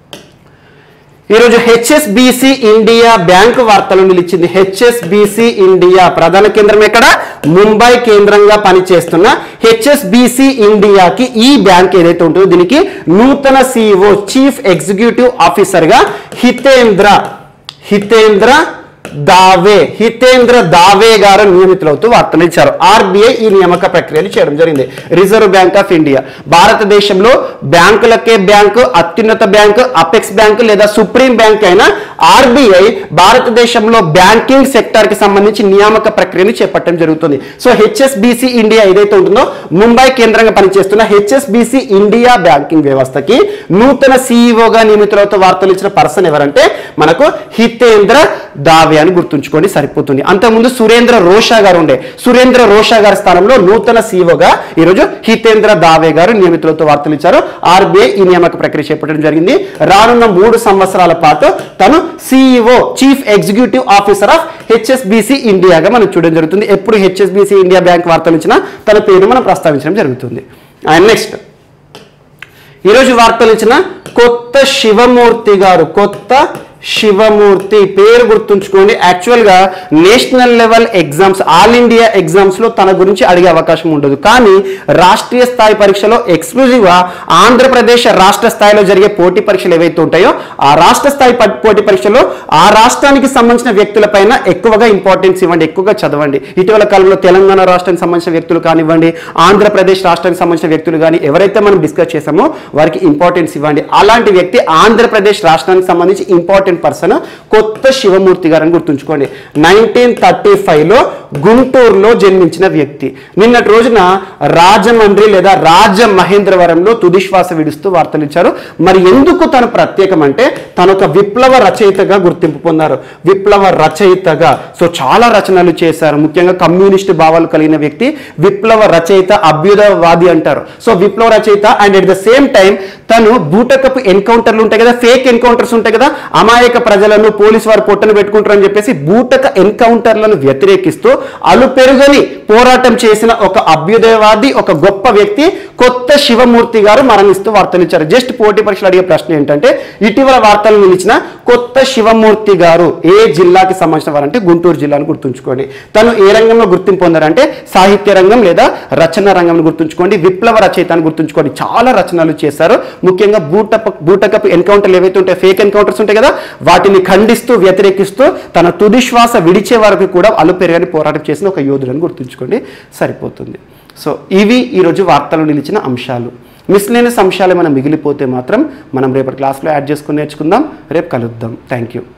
S1: ఈరోజు హెచ్ఎస్బిసి ఇండియా బ్యాంకు వార్తలు నిలిచింది హెచ్ఎస్బిసి ఇండియా ప్రధాన కేంద్రం ఎక్కడ ముంబై కేంద్రంగా పనిచేస్తున్న హెచ్ఎస్బిసి ఇండియాకి ఈ బ్యాంక్ ఏదైతే ఉంటుందో దీనికి నూతన సిఇఓ చీఫ్ ఎగ్జిక్యూటివ్ ఆఫీసర్ గా హితేంద్ర హితేంద్ర దావే హితేంద్ర దావే గారు నియమితులవుతూ వార్తలు ఇచ్చారు ఆర్బీఐ ఈ నియామక ప్రక్రియను చేయడం జరిగింది రిజర్వ్ బ్యాంక్ ఆఫ్ ఇండియా భారతదేశంలో బ్యాంకులకే బ్యాంకు అత్యున్నత బ్యాంకు అపెక్స్ బ్యాంకు లేదా సుప్రీం బ్యాంక్ అయినా ఆర్బీఐ భారతదేశంలో బ్యాంకింగ్ సెక్టర్ కి సంబంధించి నియామక ప్రక్రియను చేపట్టడం జరుగుతుంది సో హెచ్ఎస్బిసి ఇండియా ఏదైతే ఉంటుందో ముంబై కేంద్రంగా పనిచేస్తున్న హెచ్ఎస్బిసి ఇండియా బ్యాంకింగ్ వ్యవస్థకి నూతన సీఈఓగా నియమితులవుతూ వార్తలు ఇచ్చిన పర్సన్ ఎవరంటే మనకు హితేంద్ర దావే అని గుర్తుంచుకోండి సరిపోతుంది అంతకుముందు సురేంద్ర రోషా గారు ఉండే సురేంద్ర రోషా గారి స్థానంలో నూతన సీఈఓగా ఈరోజు హితేంద్ర దావే గారు నియమితులతో వార్తలు ఇచ్చారు ఆర్బీఐ ఈ నియామక ప్రక్రియ చేపట్టడం జరిగింది రానున్న మూడు సంవత్సరాల పాటు తను CEO chief executive officer of HSBC ఇండియాగా మనం చూడడం జరుగుతుంది ఎప్పుడు హెచ్ఎస్బిసి ఇండియా బ్యాంక్ వార్తలు ఇచ్చినా తన పేరు మనం ప్రస్తావించడం జరుగుతుంది అండ్ నెక్స్ట్ ఈరోజు వార్తలు ఇచ్చిన కొత్త శివమూర్తి గారు కొత్త శివమూర్తి పేరు గుర్తుంచుకోండి యాక్చువల్గా national level exams all India ఎగ్జామ్స్లో తన గురించి అడిగే అవకాశం ఉండదు కానీ రాష్ట్రీయ స్థాయి పరీక్షలో ఎక్స్క్లూజివ్గా ఆంధ్రప్రదేశ్ రాష్ట్ర స్థాయిలో జరిగే పోటీ పరీక్షలు ఏవైతే ఉంటాయో ఆ రాష్ట్ర స్థాయి ప- పోటీ పరీక్షలో ఆ రాష్ట్రానికి సంబంధించిన వ్యక్తులపైన ఎక్కువగా ఇంపార్టెన్స్ ఇవ్వండి ఎక్కువగా చదవండి ఇటీవల కాలంలో తెలంగాణ రాష్ట్రానికి సంబంధించిన వ్యక్తులు కానివ్వండి ఆంధ్రప్రదేశ్ రాష్ట్రానికి సంబంధించిన వ్యక్తులు కానీ ఎవరైతే మనం డిస్కస్ చేసామో వారికి ఇంపార్టెన్స్ ఇవ్వండి అలాంటి వ్యక్తి ఆంధ్రప్రదేశ్ రాష్ట్రానికి సంబంధించి ఇంపార్టెంట్ పర్సన్ కొత్త శివమూర్తి గారని గుర్తుంచుకోండి నైన్టీన్ థర్టీ ఫైవ్లో గుంటూరులో జన్మించిన వ్యక్తి నిన్నటి రోజున రాజమండ్రి లేదా రాజమహేంద్రవరంలో తుదిశ్వాస విడుస్తూ వార్తలు ఇచ్చారు మరి ఎందుకు తను ప్రత్యేకం అంటే తను ఒక విప్లవ రచయితగా గుర్తింపు పొందారు విప్లవ రచయితగా సో చాలా రచనలు చేశారు ముఖ్యంగా కమ్యూనిస్ట్ భావాలు కలిగిన వ్యక్తి విప్లవ రచయిత అభ్యుదయవాది అంటారు సో విప్లవ రచయిత and at the same time తను బూటకపు ఎన్కౌంటర్లు ఉంటాయి కదా ఫేక్ ఎన్కౌంటర్స్ ఉంటాయి కదా అమాయక ప్రజలను పోలీసు వారు పొట్టను పెట్టుకుంటారని చెప్పేసి బూటక ఎన్కౌంటర్లను వ్యతిరేకిస్తూ అలుపెరుగని పోరాటం చేసిన ఒక అభ్యుదయవాది ఒక గొప్ప వ్యక్తి కొత్త శివమూర్తి గారు మరణిస్తూ వార్తలు ఇచ్చారు జస్ట్ పోటీ పరీక్షలు అడిగే ప్రశ్న ఏంటంటే ఇటీవల వార్తలు నిలిచిన కొత్త శివమూర్తి గారు ఏ జిల్లాకి సంబంధించిన వారంటే గుంటూరు జిల్లాను గుర్తుంచుకోండి తను ఏ రంగంలో గుర్తింపు పొందారంటే సాహిత్య రంగం లేదా రచన రంగం గుర్తుంచుకోండి విప్లవ రచయిత అని గుర్తుంచుకోండి చాలా రచనలు చేశారు ముఖ్యంగా బూటప బూటకపు ఎన్కౌంటర్లు ఏవైతే ఉంటాయి ఫేక్ ఎన్కౌంటర్స్ ఉంటాయి కదా వాటిని ఖండిస్తూ వ్యతిరేకిస్తూ తన తుది శ్వాస విడిచే వరకు కూడా అలుపెరగని పోరాటం చేసిన ఒక యోధుడని గుర్తుంచుకోండి సరిపోతుంది సో ఇవి ఈరోజు వార్తలు నిలిచిన అంశాలు మిస్లేనియస్ అంశాలు ఏమైనా మిగిలిపోతే మాత్రం మనం రేపటి క్లాస్లో యాడ్ చేసుకుని నేర్చుకుందాం రేపు కలుద్దాం థ్యాంక్ యూ